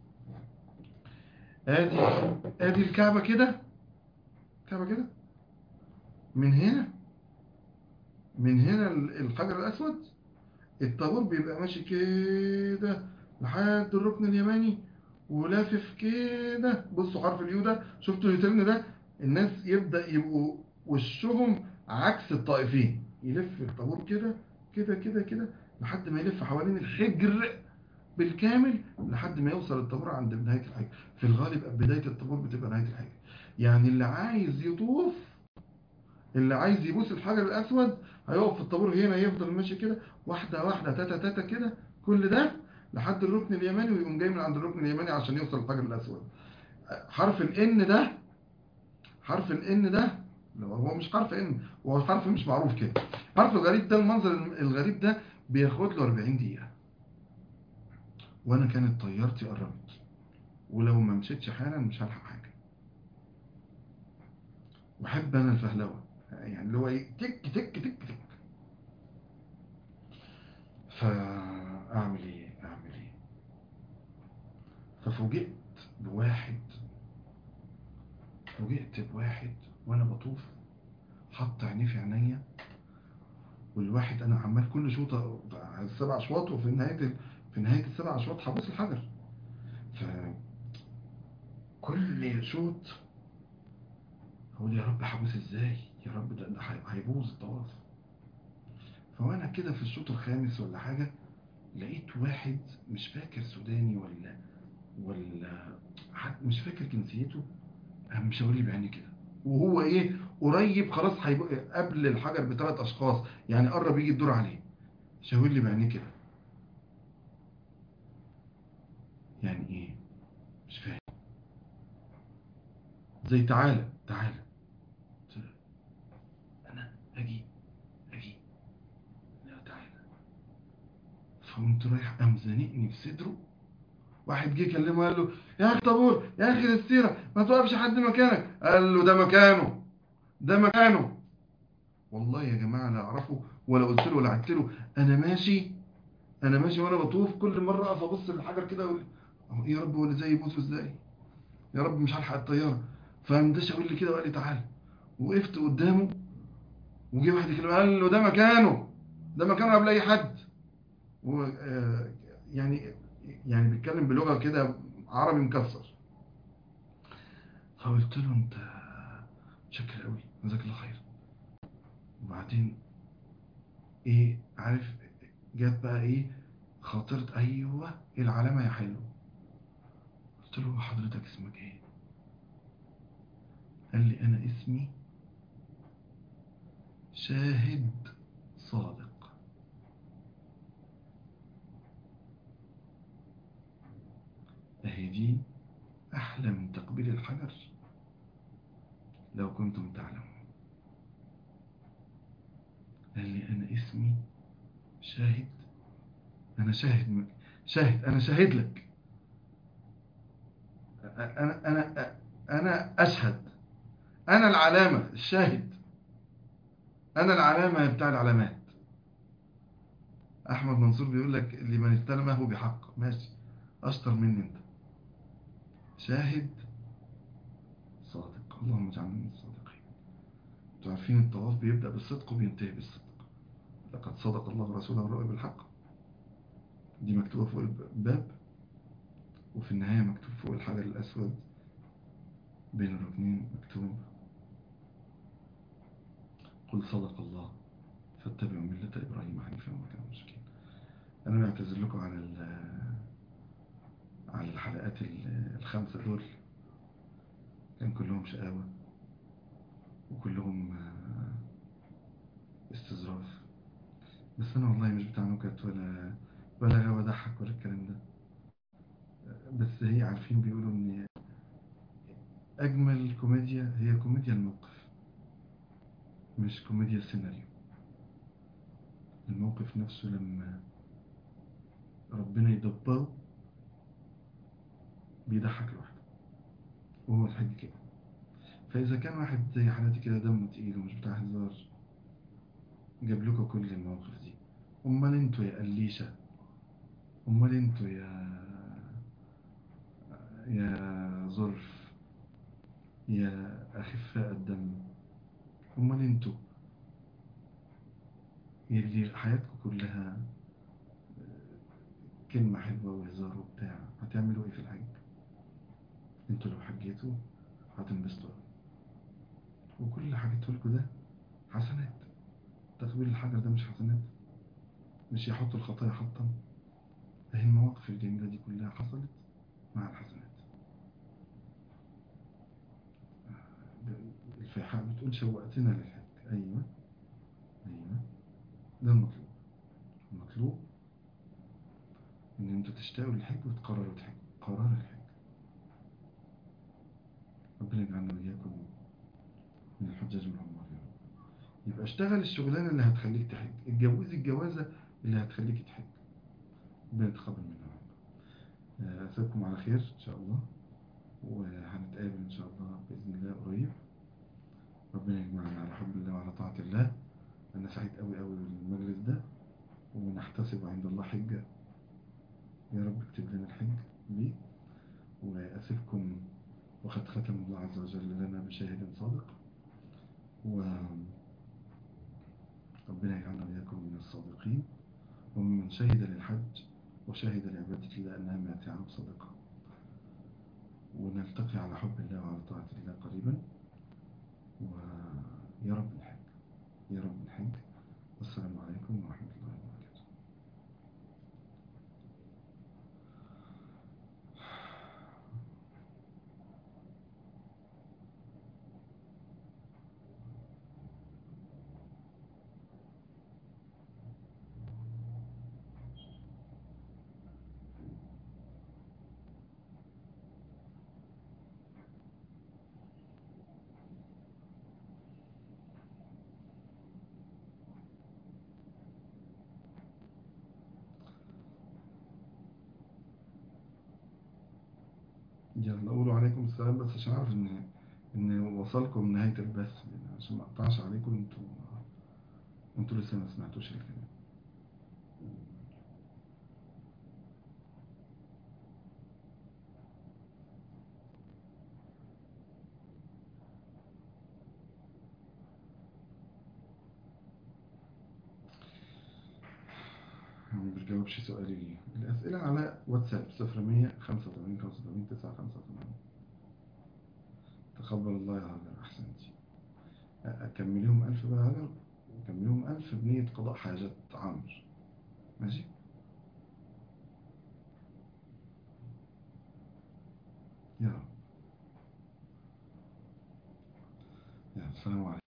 ادي ادي الكعبة كده الكعبة كده من هنا من هنا ال- الحجر الاسود الطابور بيبقى ماشي كده لحد الركن اليماني ولافف كده بصوا حرف اليو ده شفتوا اليوترن ده الناس يبدأ يبقوا وشهم عكس الطائفين يلف الطابور كده كده كده كده لحد ما يلف حوالين الحجر بالكامل لحد ما يوصل الطابور عند نهاية الحجر في الغالب بداية الطابور بتبقى نهاية الحجر يعني اللي عايز يطوف اللي عايز يبوس الحجر الأسود هيقف في الطابور هنا يفضل ماشي كده واحدة واحدة تاتا تاتا كده كل ده لحد الركن اليماني ويقوم جاي من عند الركن اليماني عشان يوصل للحجر الأسود حرف الان ده حرف الان ده لا، هو مش حرف ان هو حرف مش معروف كده حرف الغريب ده المنظر الغريب ده بياخد له 40 دقيقة وانا كانت طيارتي قربت ولو ما مشيتش حالا مش هلحق حاجة بحب انا الفهلوة يعني اللي هو ايه تك تك تك تك فاعمل ايه اعمل ايه ففوجئت بواحد فوجئت بواحد وانا بطوف حط عينيه في عينيا والواحد انا عمال كل شوطه السبع اشواط وفي نهايه ال... في نهايه السبع اشواط هبوس الحجر ف كل شوط اقول يا رب هبوس ازاي يا رب ده ده هي- هيبوظ الطواف فوانا كده في الشوط الخامس ولا حاجه لقيت واحد مش فاكر سوداني ولا ولا حد مش فاكر جنسيته قام مشاور لي بعيني كده وهو ايه قريب خلاص هيبقى قبل الحجر بثلاث اشخاص يعني قرب يجي الدور عليه شاور لي بعينيه كده يعني ايه مش فاهم زي تعالى تعالى قلت له، انا اجي اجي لا تعالى فقمت رايح قام زانقني في صدره واحد جه كلمه قال له يا اخي طابور يا اخي السيره ما توقفش حد مكانك قال له ده مكانه ده مكانه والله يا جماعه لا اعرفه ولا قلت له ولا عدت له انا ماشي انا ماشي وانا بطوف كل مره اقف ابص للحجر كده اقول أهو يا رب هو اللي زي يبوسه ازاي يا رب مش هلحق الطياره فقام ده شاور لي كده وقال لي تعالى وقفت قدامه وجه واحد يكلمه قال له ده مكانه ده مكانه قبل اي حد و آه، يعني يعني بيتكلم بلغه كده عربي مكسر فقلت له انت شكر قوي جزاك الله خير وبعدين ايه عارف جت بقى ايه خاطرة ايوه العلامة يا حلو قلت له حضرتك اسمك ايه قال لي انا اسمي شاهد صادق اهي دي احلى من تقبيل الحجر لو كنتم تعلمون قال لي انا اسمي شاهد انا شاهد م- شاهد انا شاهد لك أنا أنا أنا أشهد أنا العلامة الشاهد أنا العلامة بتاع العلامات أحمد منصور بيقول لك لمن استلمه بحق ماشي أشطر مني أنت شاهد صادق اللهم اجعلنا من الصادقين انتوا عارفين الطواف بيبدأ بالصدق وبينتهي بالصدق لقد صدق الله رسوله الرؤيا بالحق دي مكتوبة فوق الباب وفي النهاية مكتوب فوق الحجر الأسود بين الركنين مكتوب قل صدق الله فاتبعوا ملة إبراهيم حنيفا وما كانوا مشركين أنا بعتذر لكم على على الحلقات الخمسة دول كان كلهم شقاوة وكلهم استظراف بس أنا والله مش بتاع نكت ولا ولا غاوة ضحك ولا الكلام ده بس هي عارفين بيقولوا إن أجمل كوميديا هي كوميديا الموقف مش كوميديا السيناريو الموقف نفسه لما ربنا يدبره بيضحك لوحده وهو الحج كده فإذا كان واحد زي حالاتي كده دمه تقيل ومش بتاع هزار جاب لكم كل المواقف دي أمال انتوا يا قليشة أمال انتوا يا يا ظرف يا أخفاء الدم أمال انتوا يلي حياتكم كلها كلمة حلوة وهزار وبتاع هتعملوا ايه في الحج انتوا لو حجيتوا هتنبسطوا وكل حاجته لكم ده حسنات تقبيل الحجر ده مش حسنات مش يحطوا الخطايا حطا اهي المواقف الجميلة دي كلها حصلت مع الحسنات الفيحاء بتقول شوقتنا للحج ايوه ايوه ده المطلوب المطلوب ان انتوا تشتاقوا للحج وتقرروا تحج قرار الحج ربنا يجعلنا وإياكم من الحجاج من الله يبقى اشتغل الشغلانة اللي هتخليك تحج اتجوزي الجوازة اللي هتخليك تحج ربنا يتقبل منا أسيبكم على خير إن شاء الله وهنتقابل إن شاء الله بإذن الله قريب ربنا يجمعنا على حب الله وعلى طاعة الله أنا سعيد قوي قوي بالمجلس ده ونحتسب عند الله حجة يا رب اكتب لنا الحج ليه وأسيبكم وقد ختم الله عز وجل لنا بشاهد صادق و ربنا يجعلنا وإياكم من الصادقين ومن شهد للحج وشهد لعبادة الله أنها ماتعة وصادقة ونلتقي على حب الله وعلى طاعة الله قريبا ويا رب الحج يا رب الحج والسلام عليكم ورحمة الله وبركاته يلا قولوا عليكم السلام بس عشان اعرف ان ان وصلكم نهاية البث عشان ما اقطعش عليكم انتوا انتوا لسه ما سمعتوش الكلام ما بيجاوبش سؤالي ليه الأسئلة على واتساب 0100 85 85 985 تقبل الله يا هاجر أحسنتي أكمليهم ألف بقى هاجر أكمليهم ألف بنية قضاء حاجة عمرو ماشي يا رب يا السلام عليكم